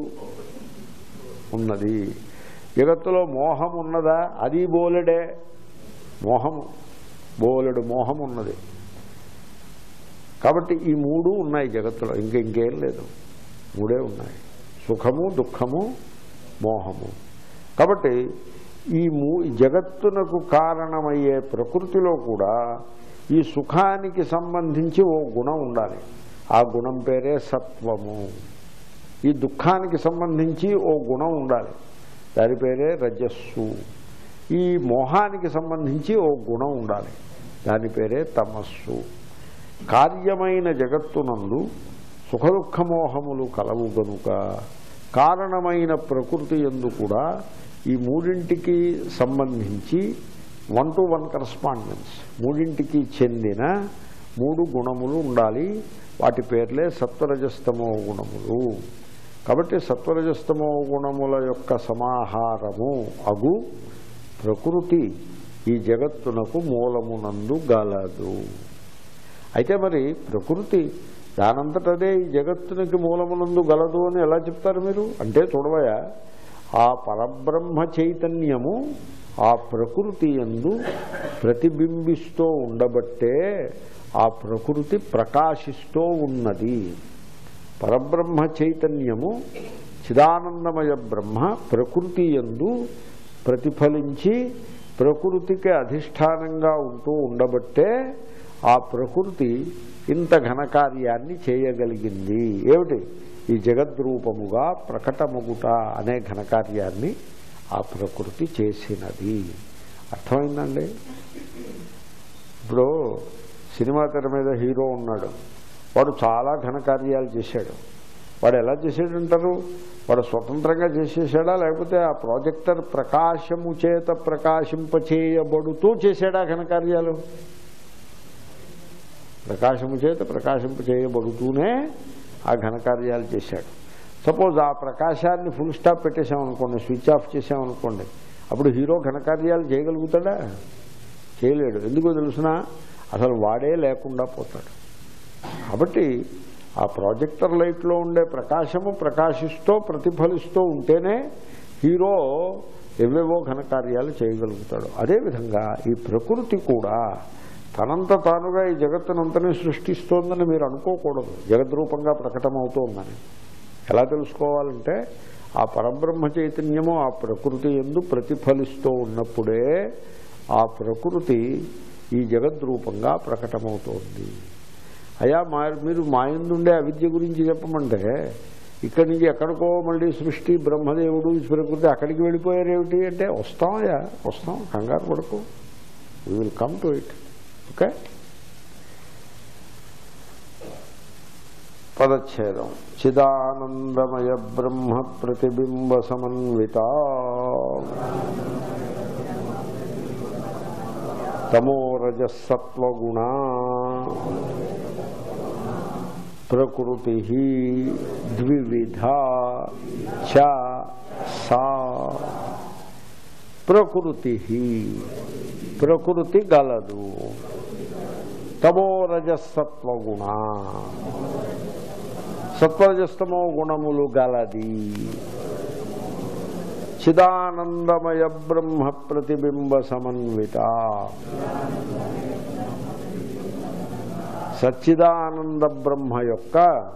ఉన్నది జగత్తులో మోహం ఉన్నదా అది బోలెడే మోహము బోలెడు మోహం ఉన్నది కాబట్టి ఈ మూడు ఉన్నాయి జగత్తులో ఇంకా ఇంకేం లేదు మూడే ఉన్నాయి సుఖము దుఃఖము మోహము కాబట్టి ఈ మూ ఈ జగత్తునకు కారణమయ్యే ప్రకృతిలో కూడా ఈ సుఖానికి సంబంధించి ఓ గుణం ఉండాలి ఆ గుణం పేరే సత్వము ఈ దుఃఖానికి సంబంధించి ఓ గుణం ఉండాలి దాని పేరే రజస్సు ఈ మోహానికి సంబంధించి ఓ గుణం ఉండాలి దాని పేరే తమస్సు కార్యమైన జగత్తునందు సుఖదుఖమోహములు కలవు గనుక కారణమైన ప్రకృతి ఎందు కూడా ఈ మూడింటికి సంబంధించి వన్ టు వన్ కరస్పాండెన్స్ మూడింటికి చెందిన మూడు గుణములు ఉండాలి వాటి పేర్లే సత్వరజస్తమో గుణములు కాబట్టి సత్వరజస్తమో గుణముల యొక్క సమాహారము అగు ప్రకృతి ఈ జగత్తునకు మూలమునందు గలదు అయితే మరి ప్రకృతి దానంతటదే ఈ జగత్తునికి మూలమునందు గలదు అని ఎలా చెప్తారు మీరు అంటే చూడవయా ఆ పరబ్రహ్మ చైతన్యము ఆ ప్రకృతి ఎందు ప్రతిబింబిస్తూ ఉండబట్టే ఆ ప్రకృతి ప్రకాశిస్తూ ఉన్నది పరబ్రహ్మ చైతన్యము చిదానందమయ బ్రహ్మ ప్రకృతి ఎందు ప్రతిఫలించి ప్రకృతికి అధిష్టానంగా ఉంటూ ఉండబట్టే ఆ ప్రకృతి ఇంత ఘనకార్యాన్ని చేయగలిగింది ఏమిటి ఈ జగద్రూపముగా ప్రకటముగుట అనే ఘనకార్యాన్ని ఆ ప్రకృతి చేసినది అర్థమైందండి ఇప్పుడు సినిమా తెర మీద హీరో ఉన్నాడు వాడు చాలా ఘనకార్యాలు చేశాడు వాడు ఎలా చేసాడంటారు వాడు స్వతంత్రంగా చేసేసాడా లేకపోతే ఆ ప్రాజెక్టర్ ప్రకాశము చేత ప్రకాశింపచేయబడుతూ చేశాడా ఘనకార్యాలు ప్రకాశము చేత ప్రకాశింపచేయబడుతూనే ఆ ఘనకార్యాలు చేశాడు సపోజ్ ఆ ప్రకాశాన్ని ఫుల్ స్టాప్ పెట్టేశామనుకోండి స్విచ్ ఆఫ్ చేసామనుకోండి అప్పుడు హీరో ఘనకార్యాలు చేయగలుగుతాడా చేయలేడు ఎందుకో తెలుసిన అసలు వాడే లేకుండా పోతాడు కాబట్టి ఆ ప్రాజెక్టర్ లైట్లో ఉండే ప్రకాశము ప్రకాశిస్తూ ప్రతిఫలిస్తూ ఉంటేనే హీరో ఎవేవో ఘనకార్యాలు చేయగలుగుతాడు అదేవిధంగా ఈ ప్రకృతి కూడా తనంత తానుగా ఈ జగత్తునంతని సృష్టిస్తోందని మీరు అనుకోకూడదు జగద్రూపంగా ప్రకటమవుతోందని ఎలా తెలుసుకోవాలంటే ఆ పరబ్రహ్మ చైతన్యము ఆ ప్రకృతి ఎందు ప్రతిఫలిస్తూ ఉన్నప్పుడే ఆ ప్రకృతి ఈ జగద్రూపంగా ప్రకటమవుతోంది అయ్యా మా మీరు మా ఎందుండే అవిద్య గురించి చెప్పమంటే ఇక్కడి నుంచి ఎక్కడికో మళ్ళీ సృష్టి బ్రహ్మదేవుడు ఈ ప్రకృతి అక్కడికి వెళ్ళిపోయారేమిటి అంటే వస్తామయ్యా వస్తాం కంగారు పడుకో we will come to it okay పదచ్ఛేదం చిదానందమయ బ్రహ్మ ప్రతిబింబ సమన్విత తమోరజసత్వగుణ ప్రకృతి ద్వివిధ చ సా ప్రకృతి ప్రకృతి గలదు తమోరజసత్వగుణ సత్వరజస్తమో గుణములు గలది చిదానందమయ బ్రహ్మ ప్రతిబింబ సమన్విత సచ్చిదానంద బ్రహ్మ యొక్క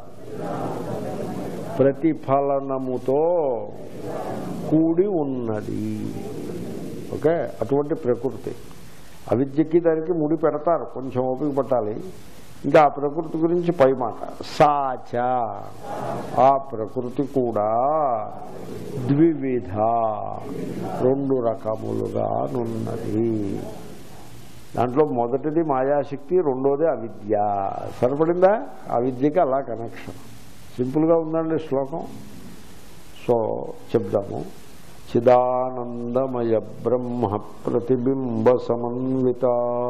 ప్రతిఫలనముతో కూడి ఉన్నది ఓకే అటువంటి ప్రకృతి అవిద్యకి దానికి ముడి పెడతారు కొంచెం ఓపిక పట్టాలి ఇంకా ఆ ప్రకృతి గురించి పై మాట సాచ ఆ ప్రకృతి కూడా ద్వివిధ రెండు రకములుగా నున్నది దాంట్లో మొదటిది మాయాశక్తి రెండోది అవిద్య సరిపడిందా అవిద్యకి అలా కనెక్షన్ సింపుల్గా ఉందండి శ్లోకం సో చెప్దాము చిదానందమయ బ్రహ్మ ప్రతిబింబ సమన్విత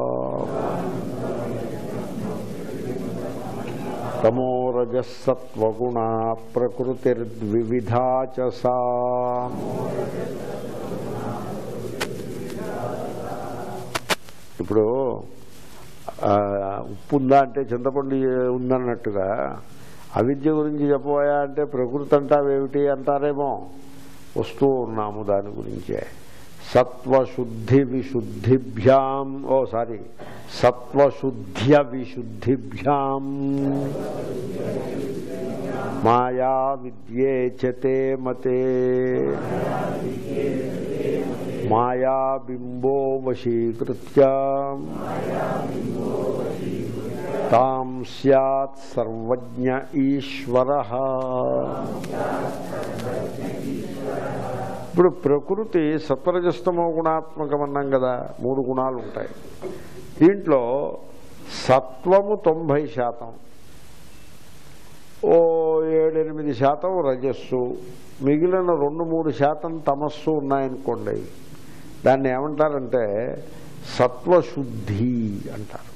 తమోరజసత్వగుణ ప్రకృతిర్ద్వివిధా చ సా ఇప్పుడు ఆ, ఉప్పు ఉందా అంటే చింతపండు ఉందన్నట్టుగా అవిద్య గురించి చెప్పబోయా అంటే ప్రకృతి అంటావేమిటి అంటారేమో వస్తూ ఉన్నాము దాని గురించే సత్వశుద్ధి విశుద్ధిభ్యాం ఓ సారీ సత్వశుద్ధ్య విశుద్ధిభ్యాం మాయా విద్యే చతే మతే మాయాబింబో వశీకృత్య తాం సత్ సర్వజ్ఞ ఈశ్వర ఇప్పుడు ప్రకృతి సత్వరజస్తమో గుణాత్మకమన్నాం కదా మూడు గుణాలు ఉంటాయి దీంట్లో సత్వము తొంభై శాతం ఓ ఏడెనిమిది శాతం రజస్సు మిగిలిన రెండు మూడు శాతం తమస్సు ఉన్నాయనుకోండి దాన్ని ఏమంటారంటే సత్వశుద్ధి అంటారు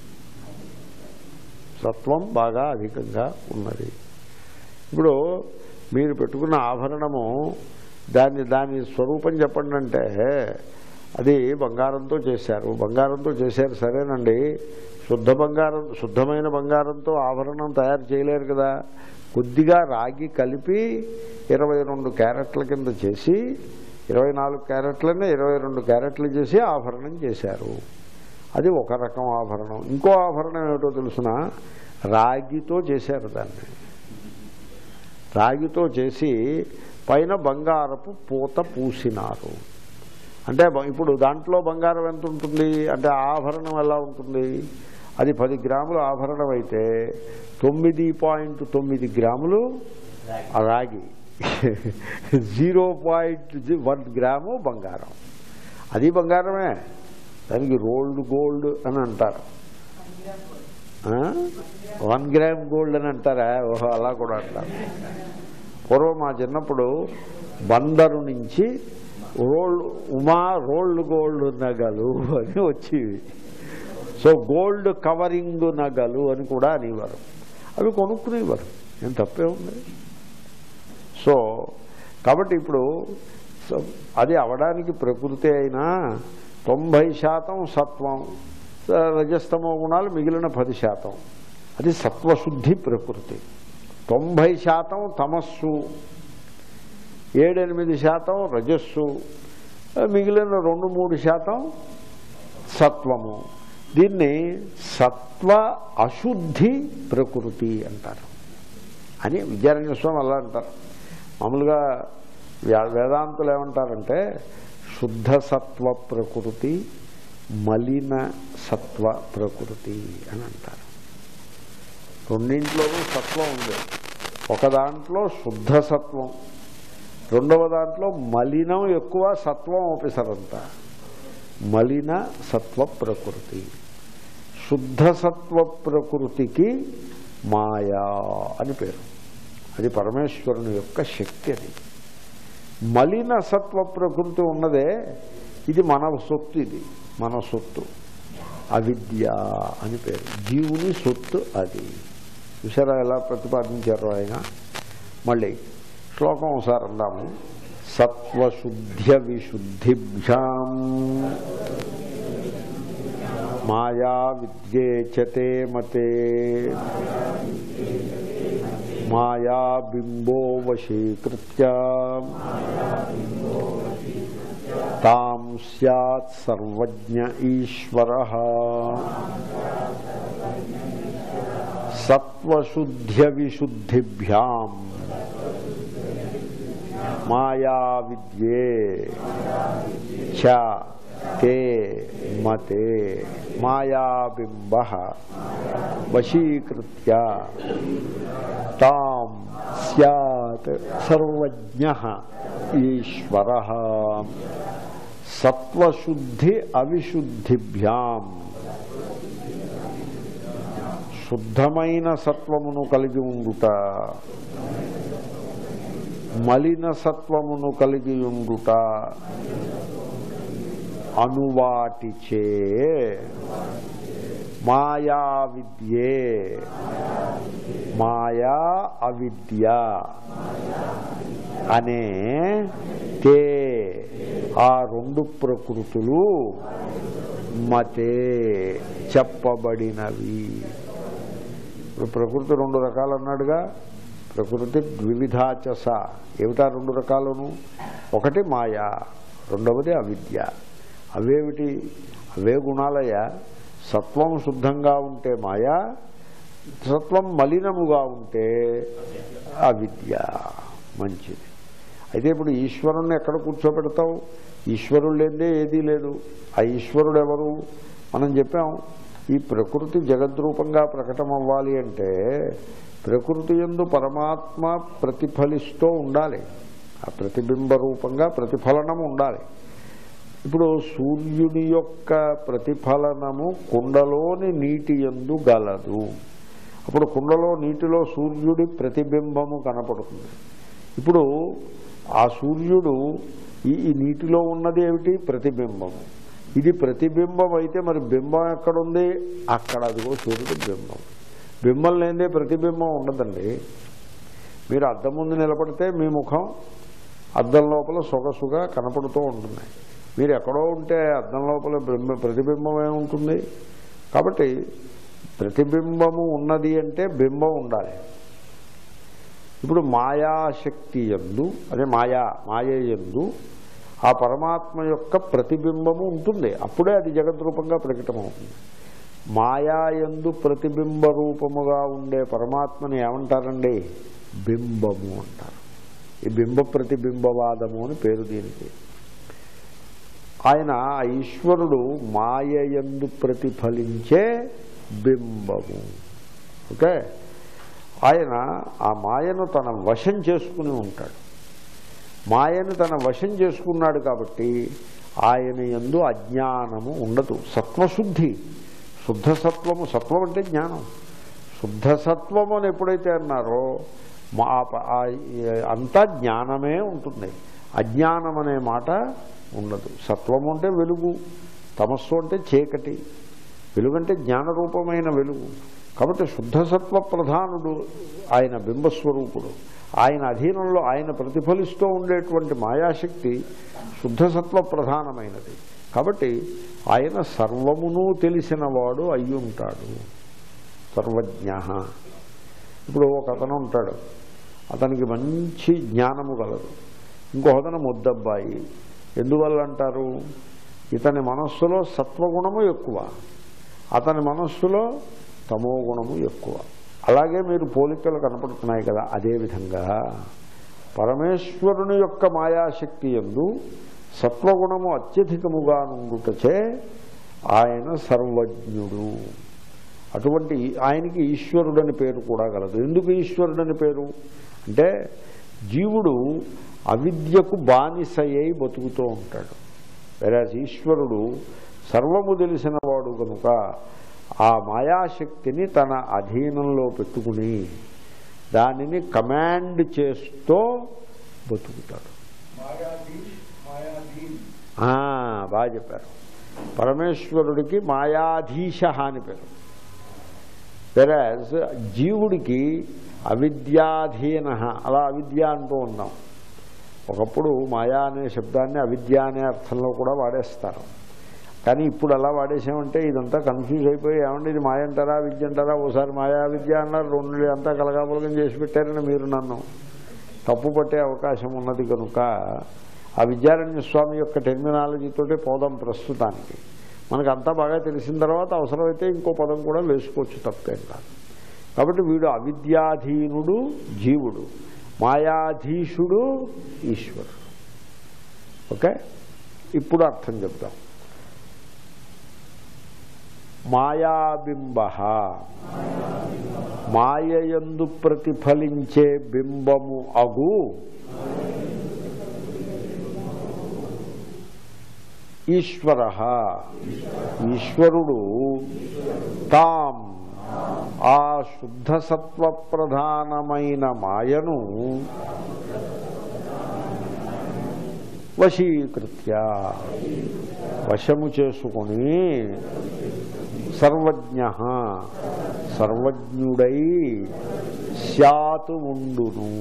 సత్వం బాగా అధికంగా ఉన్నది ఇప్పుడు మీరు పెట్టుకున్న ఆభరణము దాన్ని దాని స్వరూపం చెప్పండి అంటే అది బంగారంతో చేశారు బంగారంతో చేశారు సరేనండి శుద్ధ బంగారం శుద్ధమైన బంగారంతో ఆభరణం తయారు చేయలేరు కదా కొద్దిగా రాగి కలిపి ఇరవై రెండు క్యారెట్ల కింద చేసి ఇరవై నాలుగు క్యారెట్లనే ఇరవై రెండు క్యారెట్లు చేసి ఆభరణం చేశారు అది ఒక రకం ఆభరణం ఇంకో ఆభరణం ఏమిటో తెలుసిన రాగితో చేశారు దాన్ని రాగితో చేసి పైన బంగారపు పూత పూసినారు అంటే బ- ఇప్పుడు దాంట్లో బంగారం ఎంత ఉంటుంది అంటే ఆభరణం ఎలా ఉంటుంది అది పది గ్రాములు ఆభరణం అయితే తొమ్మిది పాయింట్ తొమ్మిది గ్రాములు ఆ రాగి జీరో పాయింట్ వన్ గ్రాము బంగారం అది బంగారమే దానికి రోల్డ్ గోల్డ్ అని అంటారు వన్ గ్రామ్ గోల్డ్ అని అంటారా ఓహో అలా కూడా అంటారు పూర్వం మా చిన్నప్పుడు బందరు నుంచి రోల్డ్ ఉమా రోల్డ్ గోల్డ్ నగలు అని వచ్చేవి సో గోల్డ్ కవరింగ్ నగలు అని కూడా అనేవారు అవి కొనుక్కునేవారు ఏం తప్పే ఉంది సో కాబట్టి ఇప్పుడు స- అది అవడానికి ప్రకృతి అయినా తొంభై శాతం సత్వం స- రజస్తమో గుణాలు మిగిలిన పది శాతం అది సత్వశుద్ధి ప్రకృతి తొంభై శాతం తమస్సు ఏడెనిమిది శాతం రజస్సు ఆ, మిగిలిన రెండు మూడు శాతం సత్వము దీన్ని సత్వ అశుద్ధి ప్రకృతి అంటారు అని విద్యారణ్య స్వామి అలా అంటారు మామూలుగా వ్యా- వేదాంతులు ఏమంటారంటే శుద్ధ సత్వ ప్రకృతి మలిన సత్వ ప్రకృతి అని అంటారు రెండింట్లోనూ సత్వం ఉంది ఒక దాంట్లో శుద్ధ సత్వం రెండవ దాంట్లో మలినం ఎక్కువ సత్వం ఆఫీసరంత మలిన సత్వ ప్రకృతి శుద్ధ సత్వ ప్రకృతికి మాయా అని పేరు అది పరమేశ్వరుని యొక్క శక్తి అది మలిన సత్వ ప్రకృతి ఉన్నదే ఇది మన సొత్తు ఇది మన సొత్తు అవిద్య అని పేరు జీవుని సొత్తు అది చూసారా ఎలా ప్రతిపాదించారో ఆయన మళ్ళీ శ్లోకం ఒకసారి అందాము సత్వశుద్ధ్య విశుద్ధిభ్యాం మాయా విద్యేచతే మతే మాయా బింబో వశీకృత్య తాం సత్ సర్వజ్ఞ ఈశ్వర సత్వశుద్ధ్య విశుద్ధిభ్యాం మాయా విద్యే చ తే మతే మాయాబింబ వశీకృత్య తాం సత్ సర్వజ్ఞ ఈశ్వర సత్వశుద్ధి అవిశుద్ధిభ్యాం శుద్ధమైన సత్వమును కలిగి ఉండుట మలిన సత్వమును కలిగి ఉండుట అనువాటిచే మాయా విద్యే మాయా అవిద్య అనే తే ఆ రెండు ప్రకృతులు మతే చెప్పబడినవి ఇప్పుడు ప్రకృతి రెండు రకాలు అన్నాడుగా ప్రకృతి ద్వివిధాచస ఏమిటా రెండు రకాలను ఒకటి మాయా రెండవది అవిద్య అవేమిటి అవే గుణాలయ సత్వం శుద్ధంగా ఉంటే మాయా సత్వం మలినముగా ఉంటే అవిద్య మంచిది అయితే ఇప్పుడు ఈశ్వరుణ్ణి ఎక్కడ కూర్చోబెడతావు ఈశ్వరుడు లేదే ఏదీ లేదు ఆ ఈశ్వరుడు ఎవరు మనం చెప్పాం ఈ ప్రకృతి జగద్రూపంగా ప్రకటన అవ్వాలి అంటే ప్రకృతి ఎందు పరమాత్మ ప్రతిఫలిస్తూ ఉండాలి ఆ ప్రతిబింబ రూపంగా ప్రతిఫలనము ఉండాలి ఇప్పుడు సూర్యుని యొక్క ప్రతిఫలనము కుండలోని నీటి ఎందు గలదు అప్పుడు కుండలో నీటిలో సూర్యుడి ప్రతిబింబము కనపడుతుంది ఇప్పుడు ఆ సూర్యుడు ఈ ఈ నీటిలో ఉన్నది ఏమిటి ప్రతిబింబము ఇది ప్రతిబింబం అయితే మరి బింబం ఎక్కడుంది అక్కడ అదిగో సూర్యుడు బింబం బింబం లేదే ప్రతిబింబం ఉండదండి మీరు అద్దం ముందు నిలబడితే మీ ముఖం అద్దం లోపల సొగసుగా కనపడుతూ ఉంటుంది మీరు ఎక్కడో ఉంటే అద్దం లోపల బింబ ప్రతిబింబం ఏముంటుంది కాబట్టి ప్రతిబింబము ఉన్నది అంటే బింబం ఉండాలి ఇప్పుడు మాయాశక్తి ఎందు అదే మాయా మాయ ఎందు ఆ పరమాత్మ యొక్క ప్రతిబింబము ఉంటుంది అప్పుడే అది జగద్రూపంగా ప్రకటమవుతుంది మాయా ఎందు ప్రతిబింబ రూపముగా ఉండే పరమాత్మని ఏమంటారండి బింబము అంటారు ఈ బింబ ప్రతిబింబవాదము అని పేరు దీనికి ఆయన ఆ ఈశ్వరుడు మాయ ఎందు ప్రతిఫలించే బింబము ఓకే ఆయన ఆ మాయను తన వశం చేసుకుని ఉంటాడు మాయను తన వశం చేసుకున్నాడు కాబట్టి ఆయన ఎందు అజ్ఞానము ఉండదు సత్వశుద్ధి శుద్ధ సత్వము సత్వం అంటే జ్ఞానం శుద్ధ సత్వము అని ఎప్పుడైతే అన్నారో మా ఆ- అంతా జ్ఞానమే ఉంటుంది అజ్ఞానం అనే మాట ఉండదు సత్వము అంటే వెలుగు తమస్సు అంటే చీకటి వెలుగంటే జ్ఞానరూపమైన వెలుగు కాబట్టి శుద్ధ సత్వ ప్రధానుడు ఆయన బింబస్వరూపుడు ఆయన అధీనంలో ఆయన ప్రతిఫలిస్తూ ఉండేటువంటి మాయాశక్తి శుద్ధ సత్వ ప్రధానమైనది కాబట్టి ఆయన సర్వమును తెలిసినవాడు అయి ఉంటాడు సర్వజ్ఞ ఇప్పుడు ఒక అతను ఉంటాడు అతనికి మంచి జ్ఞానము గలదు ఇంకో అతను ముద్దబ్బాయి ఎందువల్ల అంటారు ఇతని మనస్సులో సత్వగుణము ఎక్కువ అతని మనస్సులో తమో గుణము ఎక్కువ అలాగే మీరు పోలికలు కనపడుతున్నాయి కదా అదేవిధంగా పరమేశ్వరుని యొక్క మాయాశక్తి ఎందు సత్వగుణము అత్యధికముగా నుండుటచే ఆయన సర్వజ్ఞుడు అటువంటి ఆయనకి ఈశ్వరుడని పేరు కూడా గలదు ఎందుకు ఈశ్వరుడని పేరు అంటే జీవుడు అవిద్యకు బానిసయ్యి బతుకుతూ ఉంటాడు వెరాజ్ ఈశ్వరుడు సర్వము తెలిసిన వాడు కనుక ఆ మాయాశక్తిని తన అధీనంలో పెట్టుకుని దానిని కమాండ్ చేస్తూ బతుకుతాడు ఆ, బాగా చెప్పారు పరమేశ్వరుడికి మాయాధీశ అని పేరు వెరాజ్ జీవుడికి అవిద్యాధీన అలా అవిద్య అంటూ ఉన్నాం ఒకప్పుడు మాయా అనే శబ్దాన్ని అవిద్య అనే అర్థంలో కూడా వాడేస్తారు కానీ ఇప్పుడు అలా వాడేసామంటే ఇదంతా కన్ఫ్యూజ్ అయిపోయి ఏమంటే ఇది మాయ అంటారా విద్య అంటారా ఓసారి మాయా విద్య అన్నారు రెండు అంతా కలగాపులగం చేసి పెట్టారని మీరు నన్ను తప్పు పట్టే అవకాశం ఉన్నది కనుక ఆ విద్యారణ్య స్వామి యొక్క టెర్మినాలజీతోటే పోదాం ప్రస్తుతానికి మనకు అంతా బాగా తెలిసిన తర్వాత అవసరమైతే ఇంకో పదం కూడా వేసుకోవచ్చు తప్పేం కాదు కాబట్టి వీడు అవిద్యాధీనుడు జీవుడు మాయాధీశుడు ఈశ్వరుడు ఓకే ఇప్పుడు అర్థం చెప్దాం మాయాబింబ మాయయందు ప్రతిఫలించే బింబము అగు ఈశ్వర ఈశ్వరుడు తాం ఆ శుద్ధ సత్వ ప్రధానమైన మాయను వశీకృత్య వశము చేసుకుని సర్వజ్ఞ సర్వజ్ఞుడై స్యాతు ఉండును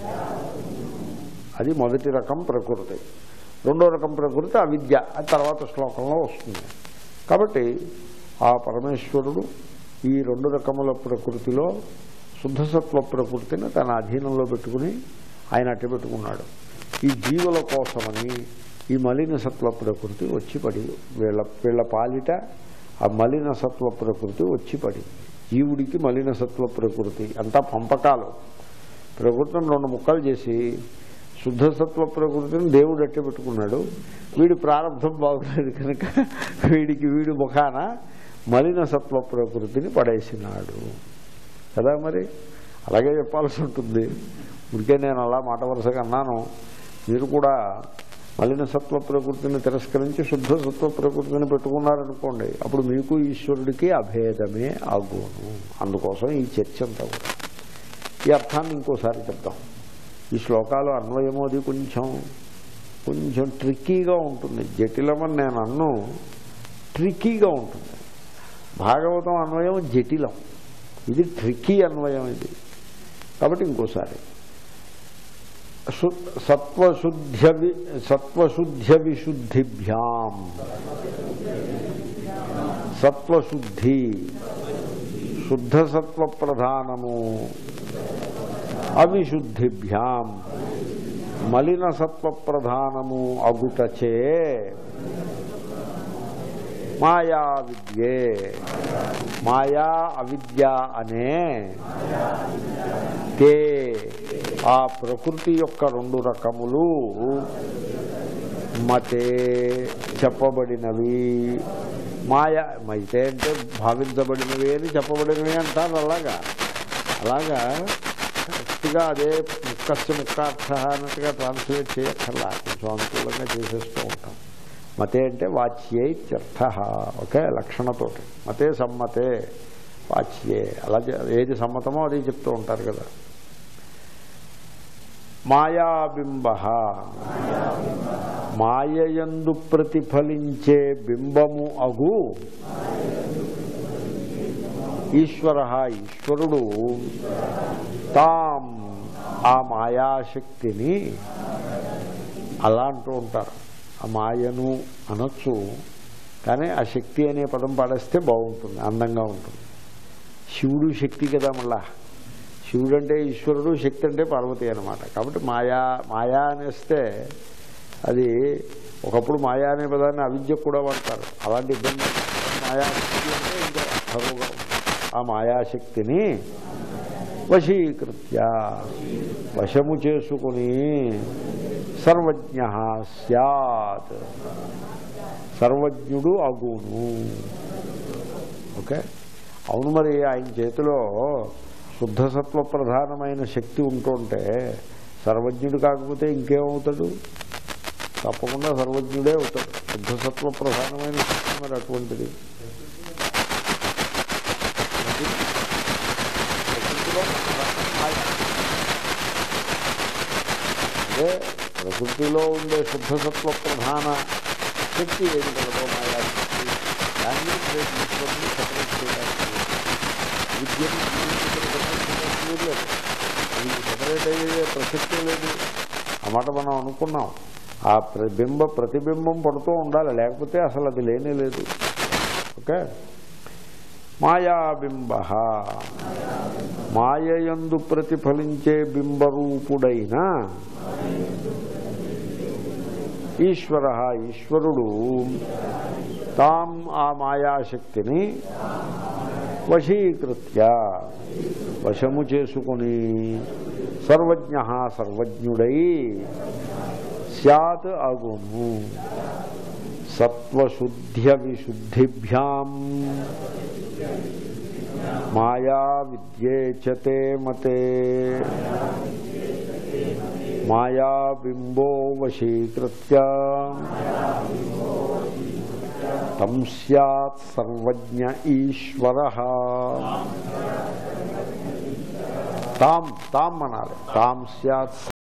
అది మొదటి రకం ప్రకృతి రెండో రకం ప్రకృతి అవిద్య అది తర్వాత శ్లోకంలో వస్తుంది కాబట్టి ఆ పరమేశ్వరుడు ఈ రెండు రకముల ప్రకృతిలో శుద్ధసత్వ ప్రకృతిని తన అధీనంలో పెట్టుకుని ఆయన అట్టి పెట్టుకున్నాడు ఈ జీవుల కోసమని ఈ మలిన సత్వ ప్రకృతి వచ్చి పడి వీళ్ళ వీళ్ళ పాలిట ఆ మలిన సత్వ ప్రకృతి వచ్చి పడి జీవుడికి మలిన సత్వ ప్రకృతి అంతా పంపకాలు ప్రకృతిని రెండు ముక్కలు చేసి శుద్ధ సత్వ ప్రకృతిని దేవుడు అట్టే పెట్టుకున్నాడు వీడి ప్రారంభం బాగులేదు కనుక వీడికి వీడి ముఖాన మలిన సత్వ ప్రకృతిని పడేసినాడు కదా మరి అలాగే చెప్పాల్సి ఉంటుంది ఇప్పటికే నేను అలా మాట వరుసగా అన్నాను మీరు కూడా మలిన సత్వ ప్రకృతిని తిరస్కరించి శుద్ధ సత్వ ప్రకృతిని పెట్టుకున్నారనుకోండి అప్పుడు మీకు ఈశ్వరుడికి అభేదమే ఆగోను అందుకోసం ఈ చర్చ అంతా కూడా ఈ అర్థాన్ని ఇంకోసారి చెప్దాం ఈ శ్లోకాలు అన్వయము అది కొంచెం కొంచెం ట్రిక్కీగా ఉంటుంది జటిలమని నేను అన్ను ట్రిక్కీగా ఉంటుంది భాగవతం అన్వయం జటిలం ఇది ట్రిక్కీ అన్వయం ఇది కాబట్టి ఇంకోసారి సు- సత్వశుద్ధ్య వి- సత్వశుద్ధ్య విశుద్ధిభ్యాం సత్వశుద్ధి శుద్ధ సత్వ ప్రధానము అవిశుద్ధిభ్యాం మలిన సత్వ ప్రధానము అగుటచే మాయా విద్యే మాయా అవిద్య అనే తే ఆ ప్రకృతి యొక్క రెండు రకములు మతే చెప్పబడినవి మాయ మైతే అంటే భావించబడినవి అని చెప్పబడినవి అంటారు అలాగా అలాగా కరెక్ట్గా అదే ముక్కస్య ముక్కార్థ అన్నట్టుగా ట్రాన్స్లేట్ చేయక్కర్లా కొంచెం అనుకూలంగా చేసేస్తూ ఉంటాం మతే అంటే వాచ్యే ఇత్యర్థ ఓకే లక్షణతోటి మతే సమ్మతే వాచ్యే అలా చే- ఏది సమ్మతమో అది చెప్తూ ఉంటారు కదా మాయాబింబ మాయయందు ప్రతిఫలించే బింబము అగు ఈశ్వర ఈశ్వరుడు తాం ఆ మాయాశక్తిని అలా అంటూ ఉంటారు ఆ మాయను అనొచ్చు కానీ ఆ శక్తి అనే పదం పడేస్తే బాగుంటుంది అందంగా ఉంటుంది శివుడు శక్తి కదా మళ్ళా శివుడు అంటే ఈశ్వరుడు శక్తి అంటే పార్వతి అనమాట కాబట్టి మాయా మాయా అనేస్తే అది ఒకప్పుడు మాయా అనే పదాన్ని అవిద్య కూడా వాడతారు అలాంటి ఇబ్బంది లేదు. మాయాశక్తి అంటే ఇంకా అర్థముగా ఉంది. ఆ మాయాశక్తిని వశీకృత్య వశము చేసుకుని సర్వజ్ఞ సత్ సర్వజ్ఞుడు అగును ఓకే అవును మరి ఆయన చేతిలో శుద్ధసత్వ ప్రధానమైన శక్తి ఉంటుంటే సర్వజ్ఞుడు కాకపోతే ఇంకేమవుతాడు తప్పకుండా సర్వజ్ఞుడే అవుతాడు శుద్ధసత్వ ప్రధానమైన శక్తి మరి అటువంటిది ప్రకృతిలో మాయ. అదే ప్రకృతిలో ఉండే శుద్ధసత్వ ప్రధాన శక్తి ఏది కలదో మాయా శక్తి దాన్ని ఈశ్వరుని సపరేట్ చేయడానికి విద్యను జీవించడం లేదు ఇది సపరేట్ అయ్యే ప్రసక్తే లేదు ఆ మాట మనం అనుకున్నాం ఆ ప్ర- బింబ ప్రతిబింబం పడుతూ ఉండాలి లేకపోతే అసలు అది లేనే లేదు ఓకే మాయాబింబ మాయయందు ప్రతిఫలించే బింబరూపుడైన ఈశ్వర ఈశ్వరుడు తాం ఆ మాయాశక్తిని వశీకృత్య వశము చేసుకుని సర్వజ్ఞ సర్వజ్ఞుడై సత్ అగును సత్వశుద్ధ్య విశుద్ధిభ్యాం మాయా విద్యేచతే మతే మాయాబింబో వశీకృత్య తం సత్ సర్వజ్ఞ ఈశ్వర తాం తాం అనాలి తాం సత్